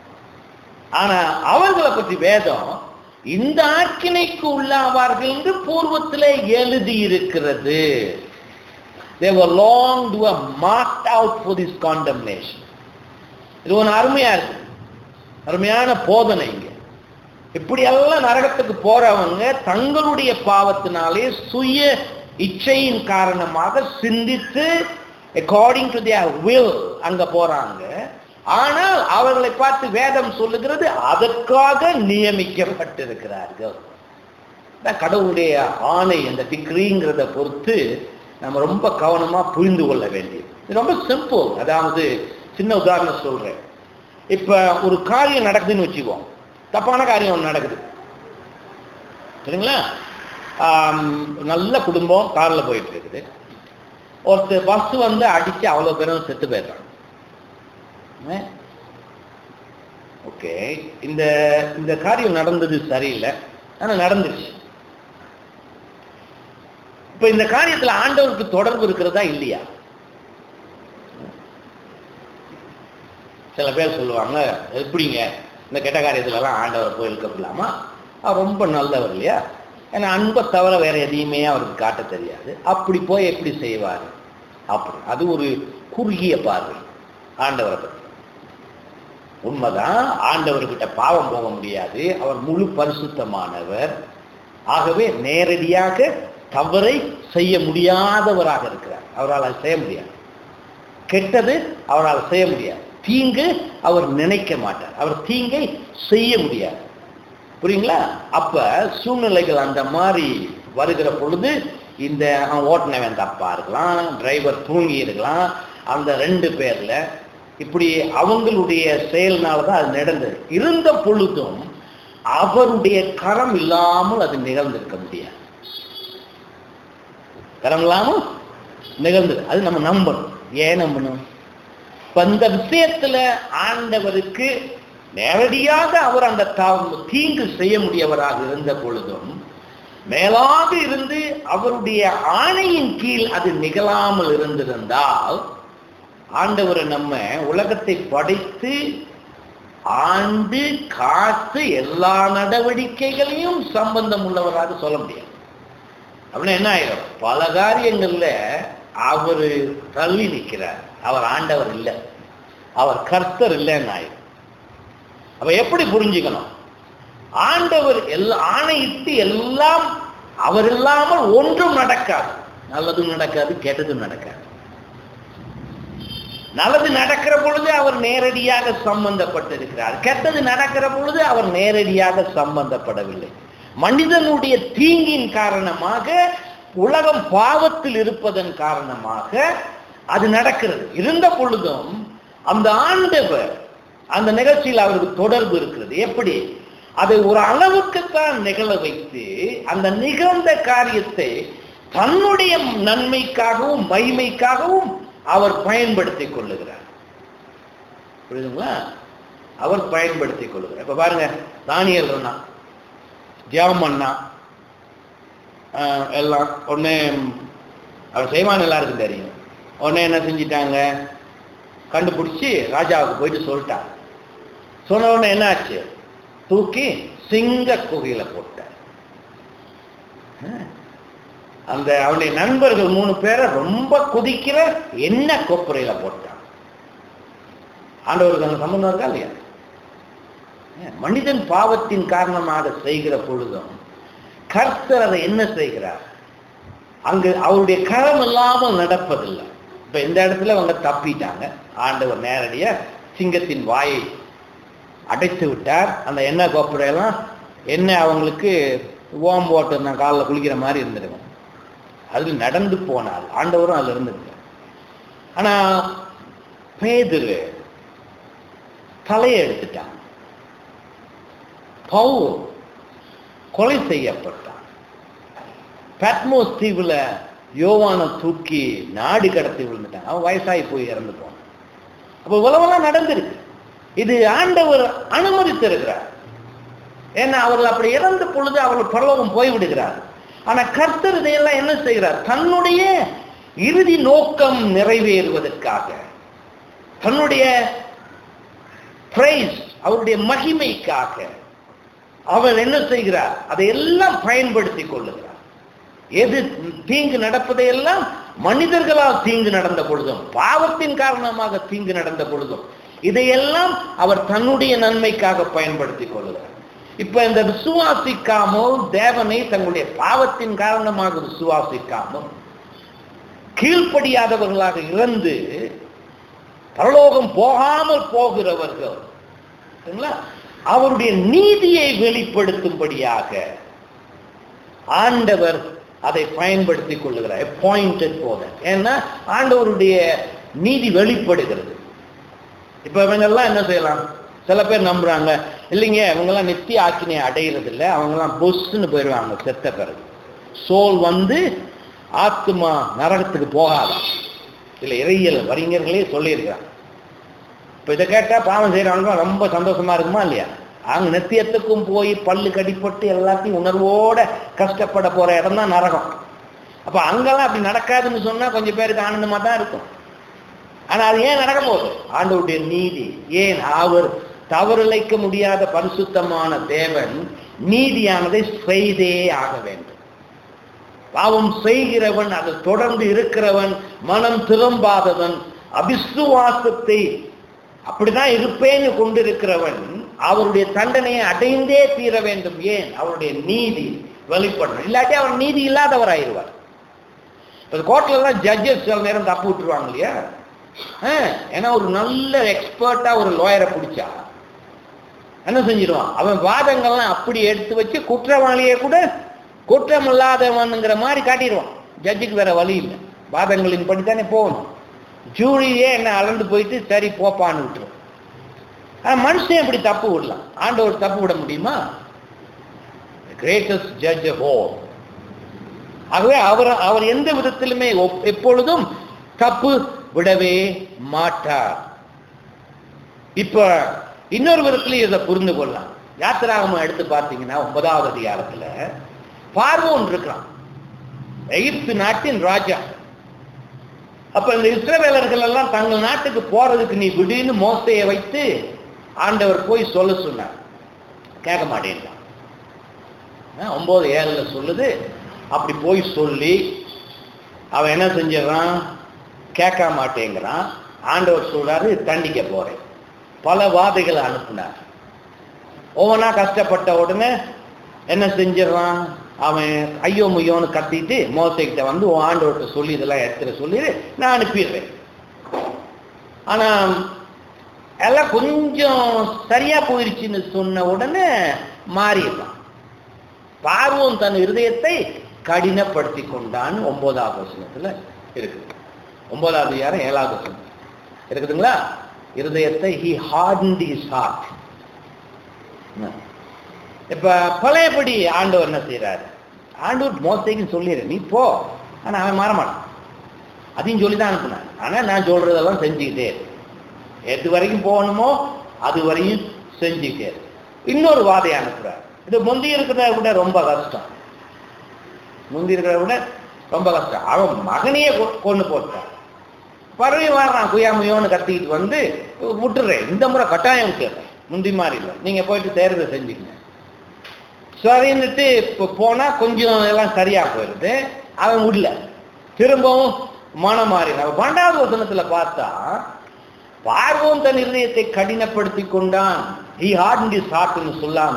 ஆனா அவர்களை பற்றி வேதம் இந்த ஆக்கினைக்கு உள்ளாவார்கள் என்று பூர்வத்திலே எழுதி இருக்கிறது they were long to have marked out for this condemnation இது ஒன்று அருமையா இருக்கு அருமையான போதனை இங்க இப்படியெல்லாம் நரகத்துக்கு போறவங்க தங்களுடைய பாவத்தினாலே சுய இச்சையின் காரணமாக சிந்தித்து according to their will அங்க போறாங்க ஆனால் அவர்களை பார்த்து வேதம் சொல்லுகிறது அதற்காக நியமிக்கப்பட்டிருக்கிறார்கள் அதான் கடவுளுடைய ஆணை அந்த டிக்ரிங்கிறத பொறுத்து நம்ம ரொம்ப கவனமா புரிந்து கொள்ள வேண்டியது இது ரொம்ப சிம்பிள் அதாவது சின்ன உதாரணம் சொல்றேன் இப்ப ஒரு காரியம் நடக்குதுன்னு வச்சுக்குவோம் தப்பான காரியம் ஒண்ணு நடக்குது சரிங்களா ஆம், நல்ல குடும்பம் கார்ல போயிட்டு இருக்குது ஒருத்தர் பஸ் வந்து அடிச்சு அவ்வளவு பேரும் செத்து போயிடுறாங்க ஓகே இந்த இந்த காரியம் நடந்தது சரியில்லை ஆனா நடந்துருச்சு இப்ப இந்த காரியத்துல ஆண்டவருக்கு தொடர்பு இருக்கிறதா இல்லையா சில பேர் சொல்லுவாங்க எப்படிங்க இந்த கெட்ட காரியத்துல எல்லாம் ஆண்டவர் போய் இழுக்கப்படலாமா அவர் ரொம்ப நல்லவர் இல்லையா ஏன்னா அன்பை தவிர வேற எதையுமே அவருக்கு காட்ட தெரியாது அப்படி போய் எப்படி செய்வார் அப்படி அது ஒரு குறுகிய பார்வை ஆண்டவரை பற்றி உண்மைதான் ஆண்டவர்கிட்ட பாவம் போக முடியாது அவர் முழு பரிசுத்தமானவர் ஆகவே நேரடியாக தவறை செய்ய முடியாதவராக இருக்கிறார் அவரால் அதை செய்ய முடியாது கெட்டது அவரால் செய்ய முடியாது தீங்கு அவர் நினைக்க மாட்டார் அவர் தீங்கை செய்ய முடியாது புரியுங்களா அப்ப சூழ்நிலைகள் அந்த மாதிரி வருகிற பொழுது இந்த அவன் ஓட்டுனவன் தப்பா இருக்கலாம் டிரைவர் தூங்கி இருக்கலாம் அந்த ரெண்டு பேர்ல இப்படி அவங்களுடைய செயல்னால தான் அது நடந்தது இருந்த பொழுதும் அவருடைய கரம் இல்லாமல் அது நிகழ்ந்திருக்க முடியாது கரம் இல்லாமல் நிகழ்ந்தது அது நம்ம நம்பணும் ஏன் நம்பணும் இப்ப இந்த விஷயத்துல ஆண்டவருக்கு நேரடியாக அவர் அந்த தா- தீங்கு செய்ய முடியவராக இருந்த பொழுதும் மேலாக இருந்து அவருடைய ஆணையின் கீழ் அது நிகழாமல் இருந்திருந்தால் ஆண்டவரை நம்ம உலகத்தை படைத்து ஆண்டு காத்து எல்லா நடவடிக்கைகளையும் சம்பந்தம் உள்ளவராக சொல்ல முடியாது அப்படின்னா என்ன ஆயிரும் பல காரியங்கள்ல அவரு தள்ளி நிற்கிறார் அவர் ஆண்டவர் இல்லை அவர் கர்த்தர் இல்லைன்னு ஆயிரும் அப்ப எப்படி புரிஞ்சுக்கணும் ஆண்டவர் எல்லா ஆணையிட்டு எல்லாம் அவர் இல்லாமல் ஒன்றும் நடக்காது நல்லதும் நடக்காது கெட்டதும் நடக்காது நல்லது நடக்கிற பொழுது அவர் நேரடியாக சம்பந்தப்பட்டிருக்கிறார் கெட்டது நடக்கிற பொழுது அவர் நேரடியாக சம்பந்தப்படவில்லை மனிதனுடைய தீங்கின் காரணமாக உலகம் பாவத்தில் இருப்பதன் காரணமாக அது நடக்கிறது இருந்த பொழுதும் அந்த ஆண்டவர் அந்த நிகழ்ச்சியில் அவருக்கு தொடர்பு இருக்கிறது எப்படி அதை ஒரு அளவுக்குத்தான் நிகழ வைத்து அந்த நிகழ்ந்த காரியத்தை தன்னுடைய நன்மைக்காகவும் மகிமைக்காகவும் அவர் பயன்படுத்திக் கொள்ளுகிறார் புரியுதுங்களா அவர் பயன்படுத்திக் கொள்ளுகிறார் இப்ப பாருங்க தானியல் அண்ணா ஜெபம் அண்ணா எல்லாம் ஒண்ணு அவர் செய்வான் எல்லாருக்கும் தெரியும் உடனே என்ன செஞ்சிட்டாங்க கண்டுபிடிச்சி ராஜாவுக்கு போயிட்டு சொல்லிட்டாங்க சொன்ன உடனே என்ன ஆச்சு தூக்கி சிங்க குகையில போட்டார் அந்த அவனுடைய நண்பர்கள் மூணு பேரை ரொம்ப குதிக்கிற என்ன கொப்புரையில போட்டான் ஆண்டவருக்கு அந்த சம்பந்தம் இருக்கா இல்லையா மனிதன் பாவத்தின் காரணமாக செய்கிற பொழுதும் கர்த்தர் அதை என்ன செய்கிறார் அங்கு அவருடைய கரம் இல்லாமல் நடப்பதில்லை இப்ப இந்த இடத்துல அவங்க தப்பிட்டாங்க ஆண்டவர் நேரடியா சிங்கத்தின் வாயை அடைத்து விட்டார் அந்த எண்ணெய் கோப்புரையெல்லாம் எண்ணெய் அவங்களுக்கு ஓம் போட்டு நான் காலில் குளிக்கிற மாதிரி இருந்திருக்கும் அது நடந்து போனார் ஆண்டவரும் அதுல இருந்திருக்கார் ஆனா பேதுரு தலையை எடுத்துட்டான் பவுல் கொலை செய்யப்பட்டான் பேட்மோஸ் தீவுல யோவானை தூக்கி நாடு கடத்தி விழுந்துட்டான் அவன் வயசாகி போய் இறந்து போனான் அப்போ உலகெல்லாம் நடந்திருக்கு இது ஆண்டவர் அனுமதித்திருக்கிறார் ஏன்னா அவர்கள் அப்படி இறந்த பொழுது அவர்கள் பரலோகம் போய்விடுகிறார் ஆனா கர்த்தர் இதையெல்லாம் என்ன செய்கிறார் தன்னுடைய இறுதி நோக்கம் நிறைவேறுவதற்காக தன்னுடைய பிரைஸ் அவருடைய மகிமைக்காக அவர் என்ன செய்கிறார் அதையெல்லாம் பயன்படுத்திக் கொள்ளுகிறார் எது தீங்கு நடப்பதையெல்லாம் மனிதர்களால் தீங்கு நடந்த பொழுதும் பாவத்தின் காரணமாக தீங்கு நடந்த பொழுதும் இதையெல்லாம் அவர் தன்னுடைய நன்மைக்காக பயன்படுத்திக் கொள்ளுகிறார் இப்ப இந்த விசுவாசிக்காமல் தேவனை தங்களுடைய பாவத்தின் காரணமாக விசுவாசிக்காமல் கீழ்ப்படியாதவர்களாக இறந்து பரலோகம் போகாமல் போகிறவர்கள் சரிங்களா அவருடைய நீதியை வெளிப்படுத்தும்படியாக ஆண்டவர் அதை பயன்படுத்திக் கொள்ளுகிறார் அப்பாயிண்டட் போத ஏன்னா ஆண்டவருடைய நீதி வெளிப்படுகிறது இப்ப இவங்கெல்லாம் என்ன செய்யலாம் சில பேர் நம்புறாங்க இல்லைங்க இவங்கெல்லாம் நித்திய ஆக்கினை அடையிறது இல்லை அவங்கெல்லாம் பொஸ்ன்னு போயிடுவாங்க செத்த பிறகு சோல் வந்து ஆத்மா நரகத்துக்கு போகாதான் இல்லை இறையியல் வரிஞர்களே சொல்லியிருக்கிறாங்க இப்போ இதை கேட்டால் பாவம் செய்கிறவங்க ரொம்ப சந்தோஷமா இருக்குமா இல்லையா அவங்க நித்தியத்துக்கும் போய் பல்லு கடிப்பட்டு எல்லாத்தையும் உணர்வோட கஷ்டப்பட போற இடம் தான் நரகம் அப்ப அங்கெல்லாம் அப்படி நடக்காதுன்னு சொன்னா கொஞ்சம் பேருக்கு ஆனந்தமா தான் இருக்கும் ஆனா அது ஏன் நடக்க போகுது ஆண்டவருடைய நீதி ஏன் அவர் தவறிழைக்க முடியாத பரிசுத்தமான தேவன் நீதியானதை செய்தே ஆக வேண்டும் பாவம் செய்கிறவன் அதை தொடர்ந்து இருக்கிறவன் மனம் திரும்பாதவன் அபிசுவாசத்தை அப்படிதான் இருப்பேன்னு கொண்டிருக்கிறவன் அவருடைய தண்டனையை அடைந்தே தீர வேண்டும் ஏன் அவருடைய நீதி வெளிப்படணும் இல்லாட்டி அவர் நீதி இல்லாதவராயிருவார் இப்போ கோர்ட்ல எல்லாம் ஜட்ஜஸ் சில நேரம் தப்பு விட்டுருவாங்க இல்லையா ஏன்னா ஒரு நல்ல எக்ஸ்பர்ட்டா ஒரு லாயரை பிடிச்சா என்ன செஞ்சிருவான் அவன் வாதங்கள்லாம் அப்படி எடுத்து வச்சு குற்றவாளியை கூட குற்றம் இல்லாதவனுங்கிற மாதிரி காட்டிடுவான் ஜட்ஜுக்கு வேற வழி இல்லை வாதங்களின் படி தானே போகணும் ஜூரியே என்ன அளந்து போயிட்டு சரி போப்பான்னு விட்டுரும் ஆனா மனுஷன் எப்படி தப்பு விடலாம் ஆண்டவர் தப்பு விட முடியுமா கிரேட்டஸ்ட் ஜட்ஜ் ஹோ ஆகவே அவர் அவர் எந்த விதத்திலுமே எப்பொழுதும் தப்பு விடவே மாட்டார் இப்ப இன்னொரு விதத்திலையும் இதை புரிந்து கொள்ளலாம் யாத்திராகமம் எடுத்து பார்த்தீங்கன்னா ஒன்பதாவது அதிகாரத்துல பார்வோன் இருக்கிறான் எகிப்து நாட்டின் ராஜா அப்ப இந்த இஸ்ரவேலர்கள் எல்லாம் தங்கள் நாட்டுக்கு போறதுக்கு நீ விடுன்னு மோசையை வைத்து ஆண்டவர் போய் சொல்ல சொன்னார் கேட்க மாட்டேன்றான் ஒன்பது ஏழுல சொல்லுது அப்படி போய் சொல்லி அவன் என்ன செஞ்சிடறான் கேட்க மாட்டேங்கிறான் ஆண்டவர் சொல்றாரு தண்டிக்க போறேன் பல வாதைகளை அனுப்புனார் ஒவ்வொன்றா கஷ்டப்பட்ட உடனே என்ன செஞ்சிடறான் அவன் ஐயோ முய்யோன்னு கத்திட்டு மோசைக்கிட்ட வந்து உன் ஆண்டவர்கிட்ட சொல்லி இதெல்லாம் எடுத்துட சொல்லிடு நான் அனுப்பிடுறேன் ஆனா எல்லாம் கொஞ்சம் சரியா போயிருச்சுன்னு சொன்ன உடனே மாறிடுறான் பார்வோன் தன் இருதயத்தை கடினப்படுத்தி கொண்டான்னு ஒன்பதாவது வசனத்துல இருக்குது ஒன்பதாவது அதிகாரம் ஏழாவது வசனம் இருக்குதுங்களா இருதயத்தை ஹி ஹார்டன்ட் இஸ் ஹார்ட் இப்ப பழையபடி ஆண்டவர் என்ன செய்யறாரு ஆண்டவர் மோசைக்கு சொல்லிடு நீ போ ஆனா அவன் மாற மாட்டான் அதையும் சொல்லி தான் அனுப்புனான் ஆனா நான் சொல்றதெல்லாம் செஞ்சுக்கிட்டே இரு. எது வரைக்கும் போகணுமோ அது வரையும் செஞ்சுக்கிட்டே இரு. இன்னொரு வாதையை அனுப்புறார் இது முந்தி இருக்கிறத விட ரொம்ப கஷ்டம் முந்தி இருக்கிறத விட ரொம்ப கஷ்டம் அவன் மகனையே கொ- கொண்டு போட்டான் பறவை வர்றான் குயாமுயோன்னு கத்திக்கிட்டு வந்து விட்டுறேன் இந்த முறை கட்டாயம் விட்டுறேன் முந்தி மாதிரி இல்லை நீங்க போயிட்டு தேர்தல் செஞ்சுக்கங்க சரின்னுட்டு இப்போ போனா கொஞ்சம் எல்லாம் சரியா போயிடுது அவன் விடல திரும்பவும் மனம் மாறினான் பன்னெண்டாவது வசனத்துல பார்த்தா பார்வோம் தன் இருதயத்தை கடினப்படுத்தி கொண்டான் ஹி ஹார்ட் இஸ் ஹார்ட்னு சொல்லாம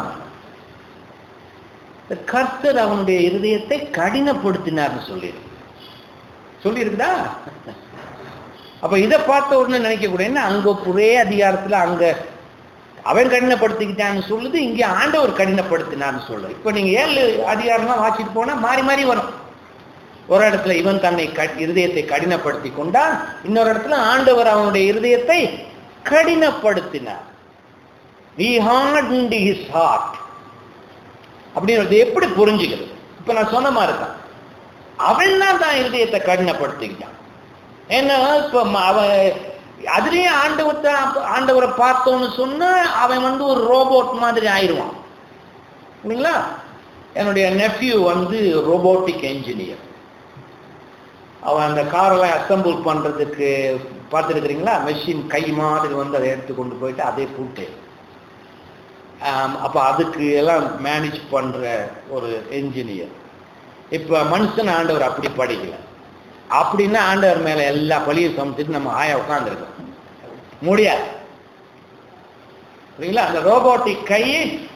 இந்த கர்த்தர் அவனுடைய இருதயத்தை கடினப்படுத்தினார்னு சொல்லியிருக்கு சொல்லியிருக்குதா அப்ப இதை பார்த்த உடனே நினைக்க கூட என்ன அங்க ஒரே அதிகாரத்துல அங்க அவன் கடினப்படுத்திக்கிட்டான்னு சொல்லுது இங்க ஆண்டவர் கடினப்படுத்தினார்னு சொல்லுது இப்ப நீங்க ஏழு அதிகாரம்லாம் வாசிட்டு போனா மாறி மாறி வரும் ஒரு இடத்துல இவன் தன்னை க- இருதயத்தை கடினப்படுத்தி கொண்டான் இன்னொரு இடத்துல ஆண்டவர் அவனுடைய இருதயத்தை கடினப்படுத்தினார் he hardened his heart அப்படின்றது எப்படி புரிஞ்சுக்கிறது இப்ப நான் சொன்ன மாதிரி தான் அவன் தான் தான் இருதயத்தை கடினப்படுத்திக்கிட்டான் ஏன்னா இப்ப ம- அவன் அதுலயும் ஆண்டவத்தை ஆண்டவரை பார்த்தோன்னு சொன்னா அவன் வந்து ஒரு ரோபோட் மாதிரி ஆயிடுவான் இல்லைங்களா என்னுடைய நெஃப்யூ வந்து ரோபோட்டிக் என்ஜினியர் அவன் அந்த காரெல்லாம் அசம்பிள் பண்றதுக்கு பார்த்துருக்கிறீங்களா மெஷின் கை மாதிரி வந்து அதை எடுத்து கொண்டு போயிட்டு அதே பூட்டு ஆம், அப்ப அதுக்கு எல்லாம் மேனேஜ் பண்ற ஒரு என்ஜினியர் இப்ப மனுஷன் ஆண்டவர் அப்படி படிக்கல அப்படின்னா ஆண்டவர் மேல எல்லா பழியும் சமைச்சிட்டு நம்ம ஆயா உட்காந்துருக்கோம் முடியாது புரியுங்களா அந்த ரோபோட்டிக் கை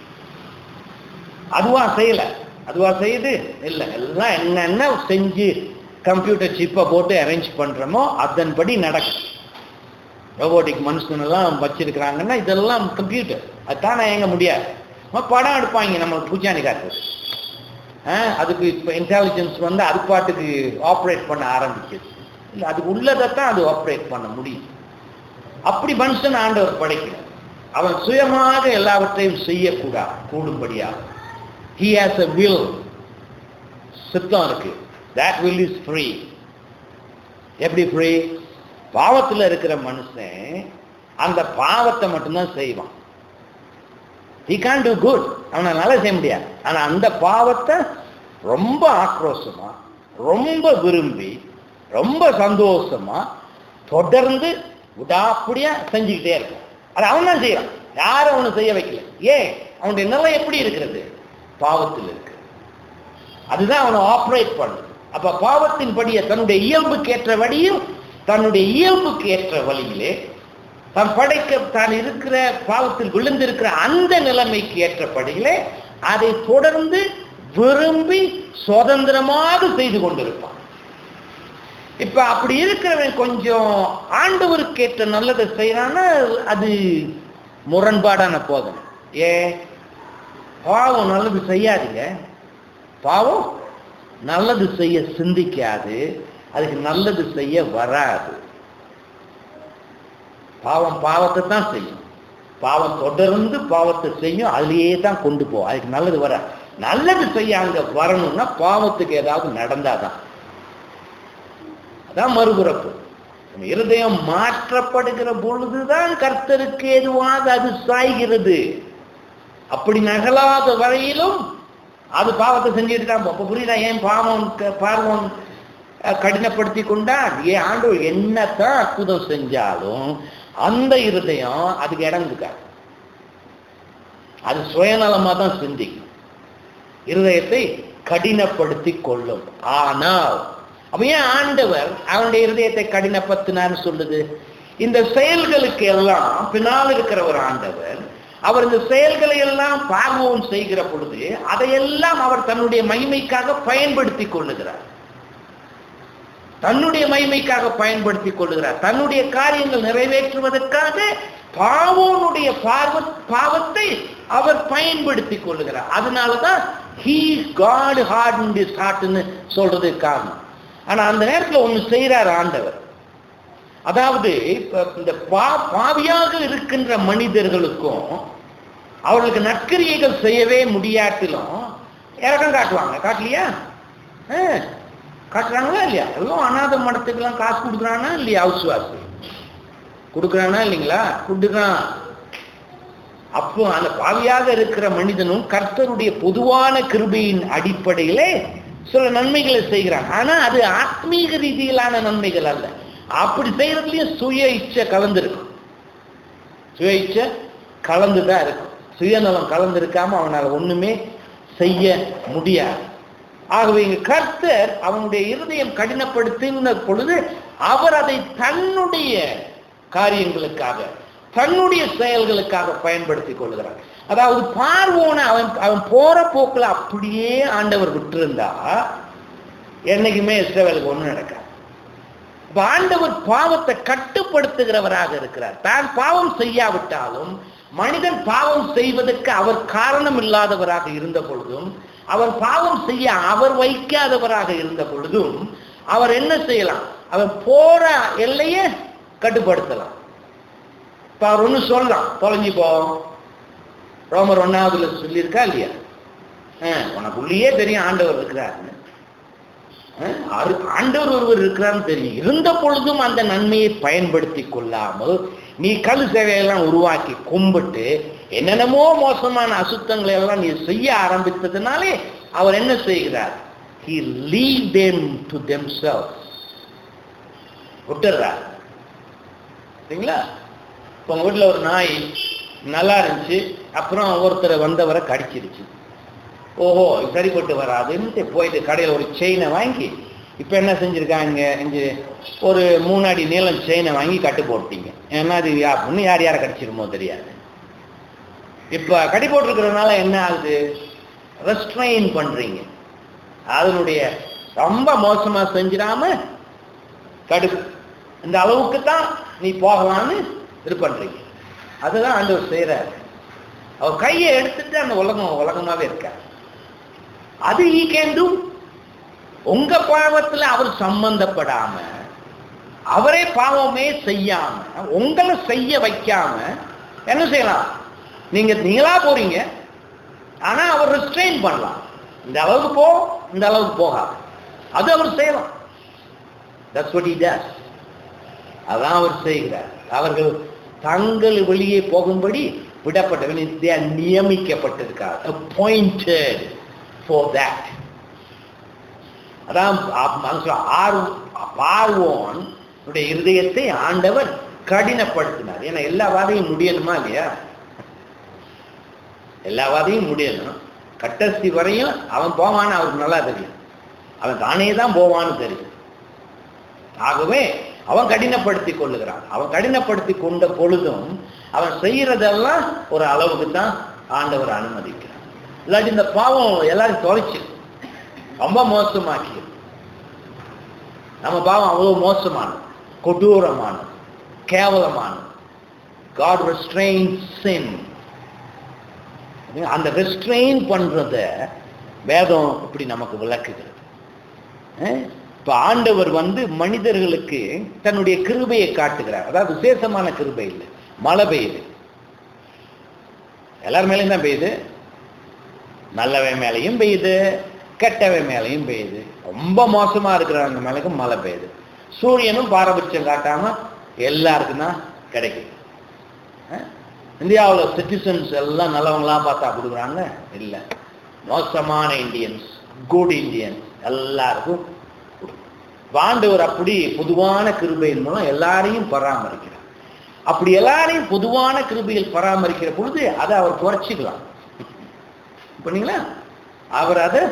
அதுவா செய்யல அதுவா செய்யுது இல்ல எல்லாம் என்னென்ன செஞ்சு கம்ப்யூட்டர் சிப்பை போட்டு அரேஞ்ச் பண்றோமோ அதன்படி நடக்கும் ரோபோட்டிக் மனுஷன் எல்லாம் வச்சிருக்கிறாங்கன்னா இதெல்லாம் கம்ப்யூட்டர் அதுதானே எங்க முடியாது நம்ம படம் எடுப்பாங்க நம்மளுக்கு பூஜானி காட்டு அதுக்கு இப்போ இன்டெலிஜென்ஸ் வந்து அது பாட்டுக்கு ஆப்ரேட் பண்ண ஆரம்பிக்குது இல்லை அதுக்கு உள்ளதைத்தான் அது ஆப்ரேட் பண்ண முடியும் அப்படி மனுஷன் ஆண்டவர் படைக்கிறார் அவன் சுயமாக எல்லாவற்றையும் செய்யக்கூடாது கூடும்படியாக he has a will சித்தம் இருக்கு that will is free எப்படி ஃப்ரீ பாவத்துல இருக்கிற மனுஷன் அந்த பாவத்தை மட்டும்தான் செய்வான் he can't do good அவனால செய்ய முடியாது ஆனா அந்த பாவத்தை ரொம்ப ஆக்ரோஷமா ரொம்ப விரும்பி ரொம்ப சந்தோஷமா தொடர்ந்து விடாப்படியா செஞ்சுக்கிட்டே இருக்கான் அது அவன் தான் செய்யறான் யாரும் அவனை செய்ய வைக்கல ஏன் அவனுடைய நிலை எப்படி இருக்கிறது பாவத்தில் இருக்கு அதுதான் அவனை ஆப்ரேட் பண்ணுது அப்ப பாவத்தின் படியை தன்னுடைய இயல்புக்கு ஏற்ற வழியும் தன்னுடைய இயல்புக்கு ஏற்ற வழியிலே தான் படைக்க தான் இருக்கிற பாவத்தில் விழுந்திருக்கிற அந்த நிலைமைக்கு ஏற்றபடியிலே அதை தொடர்ந்து விரும்பி சுதந்திரமாக செய்து கொண்டிருப்பான் இப்ப அப்படி இருக்கிறவன் கொஞ்சம் ஆண்டவருக்கு ஏற்ற நல்லதை செய்யறான்னா அது முரண்பாடான போதனை ஏ பாவம் நல்லது செய்யாதுங்க பாவம் நல்லது செய்ய சிந்திக்காது அதுக்கு நல்லது செய்ய வராது பாவம் பாவத்தை தான் செய்யும் பாவம் தொடர்ந்து பாவத்தை செய்யும் அதுலயே தான் கொண்டு போ அதுக்கு நல்லது வர நல்லது செய்ய அங்க வரணும்னா பாவத்துக்கு ஏதாவது நடந்தாதான் அதான் மறுபிறப்பு நம்ம இருதயம் மாற்றப்படுகிற பொழுதுதான் கர்த்தருக்கு எதுவாக அது சாய்கிறது அப்படி நகலாத வரையிலும் அது பாவத்தை செஞ்சுட்டு தான் அப்ப புரியுதா ஏன் பாவம் க- பாவம் அஹ், கடினப்படுத்தி கொண்டா ஏன் ஆண்டு என்னத்தான் அற்புதம் செஞ்சாலும் அந்த இருதயம் அதுக்கு இடம் கொடுக்காது அது சுயநலமா தான் சிந்திக்கும் இருதயத்தை கடினப்படுத்தி கொள்ளும் ஆனால் அப்ப ஏன் ஆண்டவர் அவனுடைய இருதயத்தை கடினப்படுத்தினார்னு சொல்லுது இந்த செயல்களுக்கு எல்லாம் பின்னால் இருக்கிற ஒரு ஆண்டவர் அவர் இந்த செயல்களை எல்லாம் பார்வோன் செய்கிற பொழுது அதையெல்லாம் அவர் தன்னுடைய மகிமைக்காக பயன்படுத்தி கொள்ளுகிறார் தன்னுடைய மகிமைக்காக பயன்படுத்திக் கொள்ளுகிறார் தன்னுடைய காரியங்கள் நிறைவேற்றுவதற்காக பாவோனுடைய பார்வ பாவத்தை அவர் பயன்படுத்தி கொள்ளுகிறார் அதனாலதான் ஹீ காட் ஹார்ட் இஸ் ஹார்ட்னு சொல்றது காரணம் ஆனா அந்த நேரத்தில் ஒன்று செய்கிறார் ஆண்டவர் அதாவது இப்ப இந்த பா பாவியாக இருக்கின்ற மனிதர்களுக்கும் அவர்களுக்கு நற்கிரியைகள் செய்யவே முடியாட்டிலும் இறக்கம் காட்டுவாங்க காட்டலையா ஆ, காட்டுறாங்களா இல்லையா எல்லாம் அநாத மடத்துக்கெல்லாம் காசு கொடுக்குறானா இல்லையா ஹவுஸ் வாசி கொடுக்குறானா இல்லைங்களா கொடுக்குறான் அப்போ அந்த பாவியாக இருக்கிற மனிதனும் கர்த்தருடைய பொதுவான கிருபையின் அடிப்படையிலே சில நன்மைகளை செய்கிறான் ஆனா அது ஆத்மீக ரீதியிலான நன்மைகள் அல்ல அப்படி செய்யறதுலயும் சுய இச்சை கலந்துருக்கும் சுய இச்சை கலந்துதான் இருக்கும் சுயநலம் கலந்திருக்காம அவனால் ஒண்ணுமே செய்ய முடியாது ஆகவே இங்க கர்த்தர் அவனுடைய இருதயம் கடினப்படுத்தின பொழுது அவர் அதை தன்னுடைய காரியங்களுக்காக தன்னுடைய செயல்களுக்காக பயன்படுத்திக் கொள்கிறார் அதாவது பார்வோன அவன் அவன் போற போக்குல அப்படியே ஆண்டவர் விட்டிருந்தா என்னைக்குமே இஸ்ரவேலுக்கு ஒண்ணு நடக்காது அப்ப ஆண்டவர் பாவத்தை கட்டுப்படுத்துகிறவராக இருக்கிறார் தான் பாவம் செய்யாவிட்டாலும் மனிதன் பாவம் செய்வதற்கு அவர் காரணம் இல்லாதவராக இருந்த பொழுதும் அவர் பாவம் செய்ய அவர் வைக்காதவராக இருந்த பொழுதும் அவர் என்ன செய்யலாம் அவர் போற எல்லையை கட்டுப்படுத்தலாம் இப்ப அவர் ஒண்ணு சொல்லலாம் தொலைஞ்சு போ ரோமர் ஒன்னாவதுல சொல்லியிருக்கா இல்லையா ஆ, உனக்கு உள்ளேயே தெரியும் ஆண்டவர் இருக்கிறாருன்னு அஹ் ஆறு- ஆண்டவர் ஒருவர் இருக்கிறான்னு தெரியும் இருந்த பொழுதும் அந்த நன்மையை பயன்படுத்தி கொள்ளாமல் நீ கல் சேவையெல்லாம் உருவாக்கி கும்பிட்டு என்னென்னமோ மோசமான அசுத்தங்களை எல்லாம் நீ செய்ய ஆரம்பித்ததுனாலே அவர் என்ன செய்கிறார் he leave them to themselves விட்டுறார் சரிங்களா இப்போ உங்க வீட்டில் ஒரு நாய் நல்லா இருந்துச்சு அப்புறம் ஒருத்தர் வந்தவரை கடிச்சிருச்சு ஓஹோ இது சரிப்பட்டு வராதுன்ட்டு போயிட்டு கடையில் ஒரு செயினை வாங்கி இப்போ என்ன செஞ்சுருக்காங்க இங்கே ஒரு மூணு அடி நீளம் செயினை வாங்கி கட்டு போட்டீங்க ஏன்னா அது யா பொண்ணு யார் யாரை கடிச்சிருமோ தெரியாது இப்போ கட்டி போட்டிருக்கிறதுனால என்ன ஆகுது ரெஸ்ட்ரெயின் பண்ணுறீங்க அதனுடைய ரொம்ப மோசமாக செஞ்சிடாம கடுப்பு இந்த அளவுக்கு தான் நீ போகலான்னு இது பண்ணுறீங்க அதுதான் ஆண்டவர் செய்கிறார் அவர் கையை எடுத்துட்டு அந்த உலகம் உலகமாவே இருக்கார் அது ஈ கேன் do உங்க பாவத்துல அவர் சம்பந்தப்படாம அவரே பாவமே செய்யாம உங்களை செய்ய வைக்காம என்ன செய்யலாம் நீங்க நீங்களா போறீங்க ஆனா அவர் ரெஸ்ட்ரெயின் பண்ணலாம் இந்த அளவுக்கு போ இந்த அளவுக்கு போகாது அது அவர் செய்யலாம் தட்ஸ் what he does அதான் அவர் செய்கிறார் அவர்கள் தங்கள் வெளியே போகும்படி விடப்பட்டவன் நியமிக்கப்பட்டிருக்கார் appointed for that அதான் ஆ- மனுஷன் ஆர் பார்வோன் உடைய இருதயத்தை ஆண்டவர் கடினப்படுத்தினார் ஏன்னா எல்லா வாதையும் முடியணுமா இல்லையா எல்லா வாதையும் முடியணும் கட்டசி வரையும் அவன் போவான்னு அவருக்கு நல்லா தெரியும் அவன் தானே தான் போவான்னு தெரியும் ஆகவே அவன் கடினப்படுத்தி கொள்ளுகிறான் அவன் கடினப்படுத்தி கொண்ட பொழுதும் அவன் செய்யறதெல்லாம் ஒரு அளவுக்கு தான் ஆண்டவர் அனுமதிக்கிறான் இல்லாட்டி இந்த பாவம் எல்லாரும் தொலைச்சு ரொம்ப மோசமாக்கி நம்ம பாவம் அவ்வளவு மோசமானது கொடூரமானது கேவலமானது காட் ரெஸ்ட்ரெயின் சின் அந்த ரெஸ்ட்ரெயின் பண்றத வேதம் இப்படி நமக்கு விளக்குகிறது அஹ் இப்ப ஆண்டவர் வந்து மனிதர்களுக்கு தன்னுடைய கிருபையை காட்டுகிறார் அதாவது விசேஷமான கிருபை இல்லை மழை பெய்யுது எல்லார் மேலேயும் தான் பெய்யுது நல்லவன் மேலேயும் பெய்யுது கெட்டவன் மேலேயும் பெய்யுது ரொம்ப மோசமா இருக்கிறவங்க மேலேயும் மழை பெய்யுது சூரியனும் பாரபட்சம் காட்டாம எல்லாருக்கும் தான் கிடைக்குது அஹ் இந்தியாவில் சிட்டிசன்ஸ் எல்லாம் நல்லவங்களா பார்த்தா கொடுக்குறாங்க இல்லை மோசமான இந்தியன்ஸ் குட் இந்தியன்ஸ் எல்லாருக்கும் ஆண்டவர் அப்படி பொதுவான கிருபையின் மூலம் எல்லாரையும் பராமரிக்கிறார் அப்படி எல்லாரையும் பொதுவான கிருபையில் பராமரிக்கிற பொழுது அதை அவர் குறைச்சிக்கலாம் பண்ணீங்களா அவர் அதை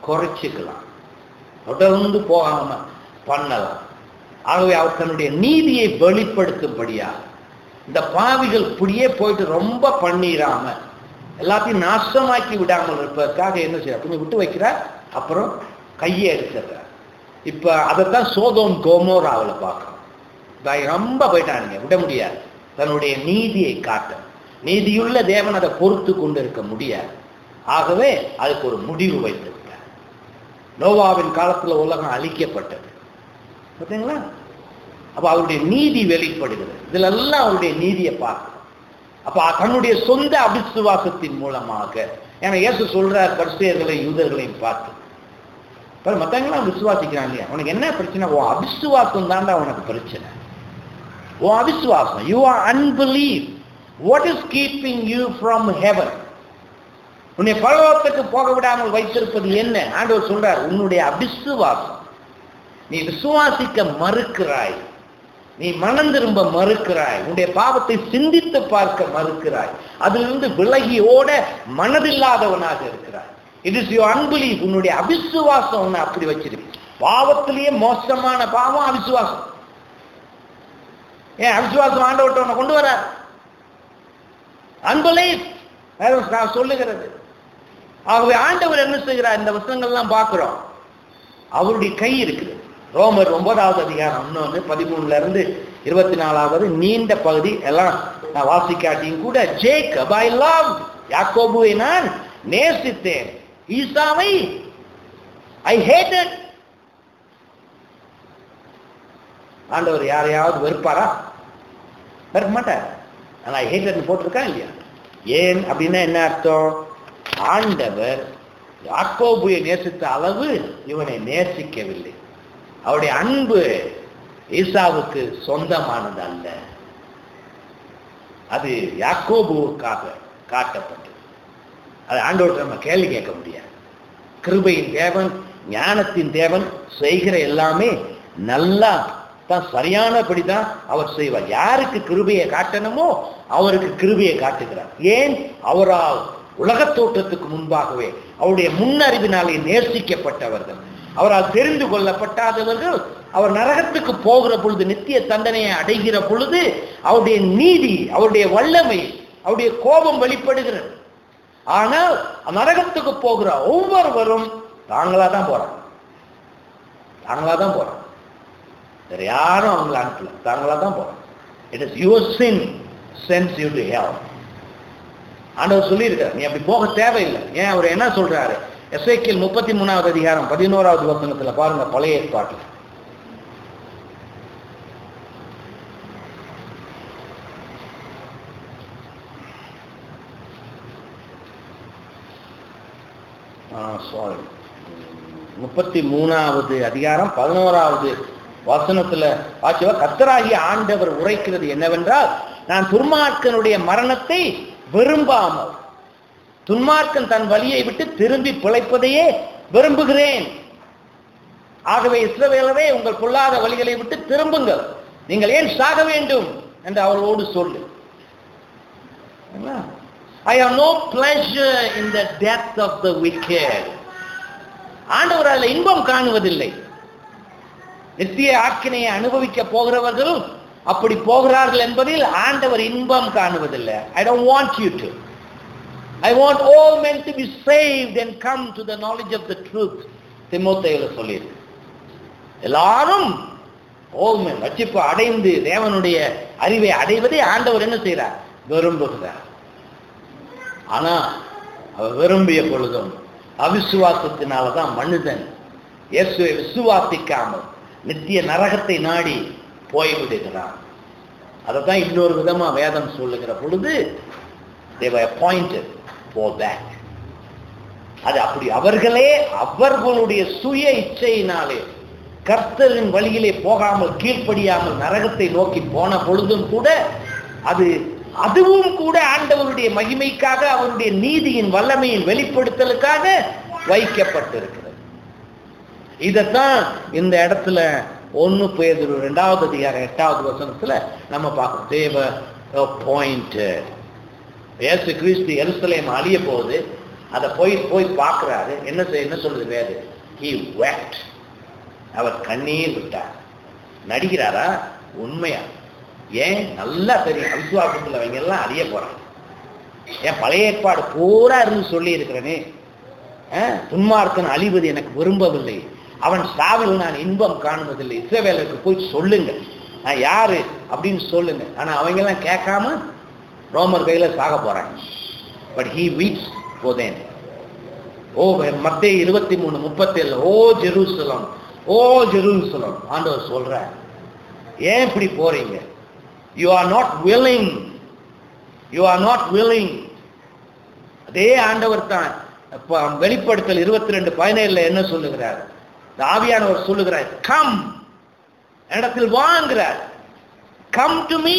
குறைச்சிக்கலாம் தொடர்ந்து போகாம பண்ணலாம் ஆகவே அவர் தன்னுடைய நீதியை வெளிப்படுத்தும்படியாக இந்த பாவிகள் இப்படியே போயிட்டு ரொம்ப பண்ணிடாம எல்லாத்தையும் நாசமாக்கி விடாமல் இருப்பதற்காக என்ன செய்யறார் கொஞ்சம் விட்டு வைக்கிறார் அப்புறம் கையை எடுத்துடுறார் இப்ப அதைத்தான் சோதோம் கோமோராவில் பார்க்கணும் தாய் ரொம்ப போயிட்டானுங்க விட முடியாது தன்னுடைய நீதியை காட்ட நீதியுள்ள தேவன் அதை பொறுத்து கொண்டு இருக்க முடியாது ஆகவே அதுக்கு ஒரு முடிவு வைத்திருக்கிறார் நோவாவின் காலத்துல உலகம் அழிக்கப்பட்டது பார்த்தீங்களா அப்ப அவருடைய நீதி வெளிப்படுகிறது இதுல எல்லாம் அவருடைய நீதியை பார்க்கணும் அப்ப தன்னுடைய சொந்த அபிசுவாசத்தின் மூலமாக ஏன்னா இயேசு சொல்றார் பரிசுயர்களையும் யூதர்களையும் பார்த்து பாரு மற்றவங்களாம் விசுவாசிக்கிறான் இல்லையா உனக்கு என்ன பிரச்சனை உன் அவிசுவாசம் தாண்டா உனக்கு பிரச்சனை உன் அவிசுவாசம் you are unbelief what is keeping you from heaven உன்னை பரலோகத்துக்கு போக விடாமல் வைத்திருப்பது என்ன ஆண்டவர் சொல்றார் உன்னுடைய அவிசுவாசம் நீ விசுவாசிக்க மறுக்கிறாய் நீ மனம் திரும்ப மறுக்கிறாய் உன்னுடைய பாவத்தை சிந்தித்து பார்க்க மறுக்கிறாய் அதிலிருந்து விலகியோட மனதில்லாதவனாக இருக்கிறாய் இட் இஸ் யோ அன்பிலீவ் உன்னுடைய அவிசுவாசம் உன்னை அப்படி வச்சிருக்கு பாவத்திலேயே மோசமான பாவம் அவிசுவாசம் ஏன் அவிசுவாசம் ஆண்டவர்கிட்ட உன்னை கொண்டு வரார் அன்பலீவ் நான் சொல்லுகிறது ஆகவே ஆண்டவர் என்ன செய்கிறார் இந்த வசனங்கள்லாம் பார்க்கிறோம் அவருடைய கை இருக்குது ரோமர் ஒன்பதாவது அதிகாரம் இன்னொன்று பதிமூணுல இருந்து இருபத்தி நாலாவது நீண்ட பகுதி எல்லாம் நான் வாசிக்காட்டியும் கூட ஜேக்கப் ஐ லவ் யாக்கோபுவை நான் நேசித்தேன் ஈசாவை ஐ ஹேட்டட் ஆண்டவர் யாரையாவது வெறுப்பாரா வெறுக்க மாட்டார் ஆனா ஐ ஹேட்டட்னு போட்டிருக்கா இல்லையா ஏன் அப்படின்னா என்ன அர்த்தம் ஆண்டவர் யாக்கோபுவை நேசித்த அளவு இவனை நேசிக்கவில்லை அவருடைய அன்பு ஈசாவுக்கு சொந்தமானது அல்ல அது யாக்கோபுவுக்காக காட்டப்பட்டது அது ஆண்டோட்டு நம்ம கேள்வி கேட்க முடியாது கிருபையின் தேவன் ஞானத்தின் தேவன் செய்கிற எல்லாமே நல்லா தான் சரியானபடி தான் அவர் செய்வார் யாருக்கு கிருபையை காட்டணுமோ அவருக்கு கிருபையை காட்டுகிறார் ஏன் அவரால் உலகத் தோற்றத்துக்கு முன்பாகவே அவருடைய முன்னறிவினாலே நேசிக்கப்பட்டவர்கள் அவரால் தெரிந்து கொள்ளப்பட்டாதவர்கள் அவர் நரகத்துக்கு போகிற பொழுது நித்திய தண்டனையை அடைகிற பொழுது அவருடைய நீதி அவருடைய வல்லமை அவருடைய கோபம் வெளிப்படுகிறது ஆனால் நரகத்துக்கு போகிற ஒவ்வொருவரும் தாங்களா தான் போறாங்க தாங்களா தான் போறாங்க வேற யாரும் அவங்கள அனுப்பல தாங்களா தான் போறாங்க it is your sin sends you to hell ஆண்டவர் சொல்லியிருக்கார் நீ அப்படி போக தேவையில்லை ஏன் அவர் என்ன சொல்றாரு எஸ்ஐக்கியல் முப்பத்தி மூணாவது அதிகாரம் பதினோராவது வசனத்துல பாருங்க பழைய ஏற்பாட்டில் சாரி முப்பத்தி மூணாவது அதிகாரம் பதினோராவது வசனத்துல வாசிவா கத்தராகிய ஆண்டவர் உரைக்கிறது என்னவென்றால் நான் துர்மார்க்கனுடைய மரணத்தை விரும்பாமல் துன்மார்க்கன் தன் வழியை விட்டு திரும்பி பிழைப்பதையே விரும்புகிறேன் ஆகவே இஸ்ரவேலரே உங்கள் பொல்லாத வழிகளை விட்டு திரும்புங்கள் நீங்கள் ஏன் சாக வேண்டும் என்று அவர்களோடு சொல்லு I have no pleasure in the death of the wicked ஆண்டவர் அதில் இன்பம் காணுவதில்லை நித்திய ஆக்கினையை அனுபவிக்க போகிறவர்களும் அப்படி போகிறார்கள் என்பதில் ஆண்டவர் இன்பம் காணுவதில்லை I don't want you to I want all men to be saved and come to the knowledge of the truth திமோத்தேயுல சொல்லியிருக்கு எல்லாரும் all men ரட்சிப்பு அடைந்து தேவனுடைய அறிவை அடைவதை ஆண்டவர் என்ன செய்கிறார் விரும்புகிறார் ஆனா அவர் விரும்பிய பொழுதும் அவிசுவாசத்தினால தான் மனிதன் இயேசுவை விசுவாசிக்காமல் நித்திய நரகத்தை நாடி போய்விடுகிறான் அதை தான் இன்னொரு விதமா வேதம் சொல்லுகிற பொழுது தேவை appointed for that அது அப்படி அவர்களே அவர்களுடைய சுய இச்சையினாலே கர்த்தரின் வழியிலே போகாமல் கீழ்ப்படியாமல் நரகத்தை நோக்கி போன பொழுதும் கூட அது அதுவும் கூட ஆண்டவருடைய மகிமைக்காக அவருடைய நீதியின் வல்லமையின் வெளிப்படுத்தலுக்காக வைக்கப்பட்டிருக்கிறது இதைத்தான் இந்த இடத்துல ஒன்னு பேர் ரெண்டாவது அதிகாரம் எட்டாவது வசனத்துல நம்ம பார்க்கணும் தேவ பாயிண்ட் இயேசு கிறிஸ்து எருசலேம் அழிய போகுது அதை போய் போய் பார்க்குறாரு என்ன செய்ய என்ன சொல்லுது வேறு ஹி wept அவர் கண்ணீர் விட்டார் நடிக்கிறாரா உண்மையா ஏன் நல்லா தெரியும் அவிசுவாசத்தில் அவங்க எல்லாம் அறிய போறாங்க ஏன் பழைய ஏற்பாடு பூரா இருந்து சொல்லி இருக்கிறேனே துன்மார்க்கன் அழிவது எனக்கு விரும்பவில்லை அவன் சாவில் நான் இன்பம் காணுவதில்லை இஸ்ரவேலுக்கு போய் சொல்லுங்க நான் யாரு அப்படின்னு சொல்லுங்க ஆனா அவங்க எல்லாம் கேட்காம ரோமர் கையில சாக போறாங்க பட் ஹீ வீட்ஸ் போதேன் ஓ மத்திய இருபத்தி மூணு முப்பத்தேழு ஓ ஜெருசலம் ஓ ஜெருசலம் ஆண்டவர் சொல்ற ஏன் இப்படி போறீங்க you are not willing you are not willing அதே ஆண்டவர் தான் இப்ப வெளிப்படுத்தல் இருபத்தி ரெண்டு பதினேழுல என்ன சொல்லுகிறார் இந்த ஆவியானவர் சொல்லுகிறார் கம் இடத்தில் வாங்குறார் கம் டு மீ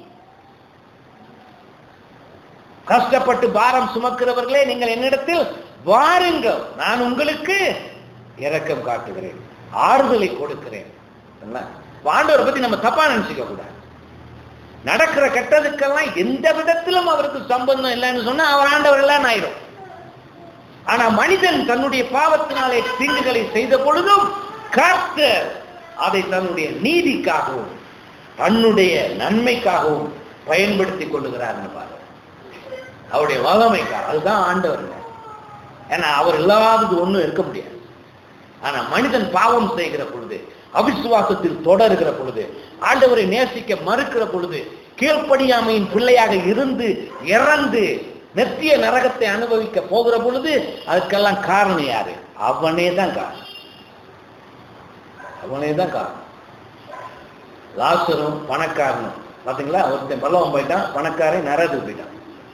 கஷ்டப்பட்டு பாரம் சுமக்கிறவர்களே நீங்கள் என்னிடத்தில் வாருங்கள் நான் உங்களுக்கு இரக்கம் காட்டுகிறேன் ஆறுதலை கொடுக்கிறேன் என்ன? ஆண்டவரை பத்தி நம்ம தப்பா நினைச்சுக்க கூடாது நடக்கிற கெட்டதுக்கெல்லாம் எந்த விதத்திலும் அவருக்கு சம்பந்தம் இல்லைன்னு சொன்னா அவர் ஆண்டவர் எல்லாம் ஆயிரும் ஆனா மனிதன் தன்னுடைய பாவத்தினாலே தீங்குகளை செய்த பொழுதும் கர்த்தர் அதை தன்னுடைய நீதிக்காகவும் தன்னுடைய நன்மைக்காகவும் பயன்படுத்திக் கொள்ளுகிறார்னு பாரு அவருடைய வல்லமைக்காக அதுதான் ஆண்டவர் ஏன்னா அவர் இல்லாதது ஒண்ணும் இருக்க முடியாது ஆனா மனிதன் பாவம் செய்கிற பொழுது அவிசுவாசத்தில் தொடருகிற பொழுது ஆண்டவரை நேசிக்க மறுக்கிற பொழுது கீழ்ப்படியாமையின் பிள்ளையாக இருந்து இறந்து நெத்திய நரகத்தை அனுபவிக்க போகிற பொழுது அதுக்கெல்லாம் காரணம் யாரு அவனே தான் காரணம் அவனே தான் காரணம் லாசரும் பணக்காரனும் பாத்தீங்களா ஒருத்தன் பல்லவம் போயிட்டான் பணக்காரன் நரகத்துக்கு போயிட்டான்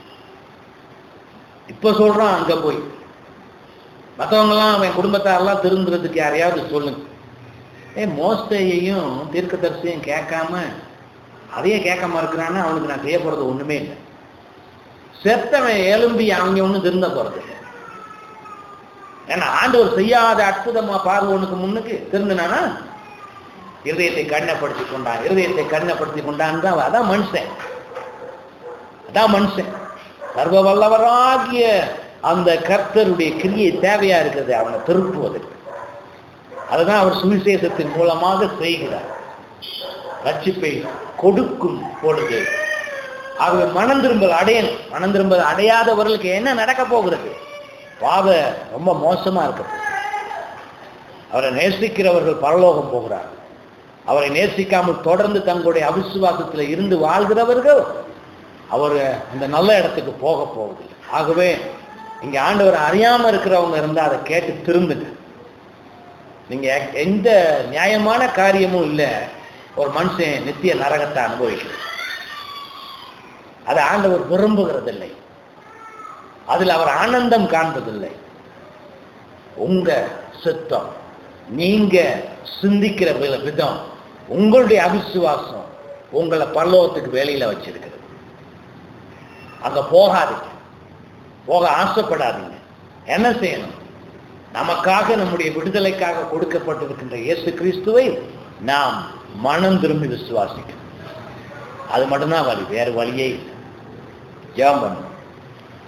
இப்ப சொல்றான் அங்க போய் மற்றவங்கலாம் அவன் குடும்பத்தாரெல்லாம் திருந்துறதுக்கு யாரையாவது சொல்லுங்க ஏ மோஸ்தையையும் தீர்க்கதரிசியும் கேட்காம அதையே கேட்காம இருக்கிறான்னா அவனுக்கு நான் செய்ய போறது ஒண்ணுமே இல்லை செத்தவன் எலும்பி அவங்க ஒன்றும் திருந்த போறது இல்லை. ஏன்னா ஆண்டவர் செய்யாத அற்புதமா பார்வோனுக்கு முன்னுக்கு திருந்தினானா இருதயத்தை கண்ணப்படுத்தி கொண்டான் இருதயத்தை கண்ணப்படுத்தி கொண்டான் தான் அதான் மனுஷன் அதான் மனுஷன் சர்வ வல்லவராகிய அந்த கர்த்தருடைய கிரியை தேவையா இருக்குது அவனை திருப்புவதற்கு அதுதான் அவர் சுவிசேஷத்தின் மூலமாக செய்கிறார் ரட்சிப்பை கொடுக்கும் பொழுது ஆகவே மனம் திரும்பல் அடையணும் மனம் திரும்பல் அடையாதவர்களுக்கு என்ன நடக்க போகிறது பாவ ரொம்ப மோசமா இருக்குது அவரை நேசிக்கிறவர்கள் பரலோகம் போகிறார் அவரை நேசிக்காமல் தொடர்ந்து தங்களுடைய அவிசுவாசத்தில் இருந்து வாழ்கிறவர்கள் அவர் அந்த நல்ல இடத்துக்கு போக போவதில்லை ஆகவே இங்க ஆண்டவர் அறியாம இருக்கிறவங்க இருந்தா அதை கேட்டு திரும்புங்க நீங்க எந்த நியாயமான காரியமும் இல்லை ஒரு மனுஷன் நித்திய நரகத்தை அனுபவிக்கிறது அதை ஆண்டவர் விரும்புகிறதில்லை அதில் அவர் ஆனந்தம் காண்பதில்லை உங்க சித்தம் நீங்க சிந்திக்கிற வி- விதம் உங்களுடைய அவிசுவாசம் உங்களை பல்லவத்துக்கு வெளியில வச்சிருக்கிறது அங்க போகாதீங்க போக ஆசைப்படாதீங்க என்ன செய்யணும் நமக்காக நம்முடைய விடுதலைக்காக கொடுக்கப்பட்டிருக்கின்ற இயேசு கிறிஸ்துவை நாம் மனம் திரும்பி விசுவாசிக்கணும் அது மட்டும்தான் வழி வேறு வழியே இல்லை ஜெபம் பண்ணும்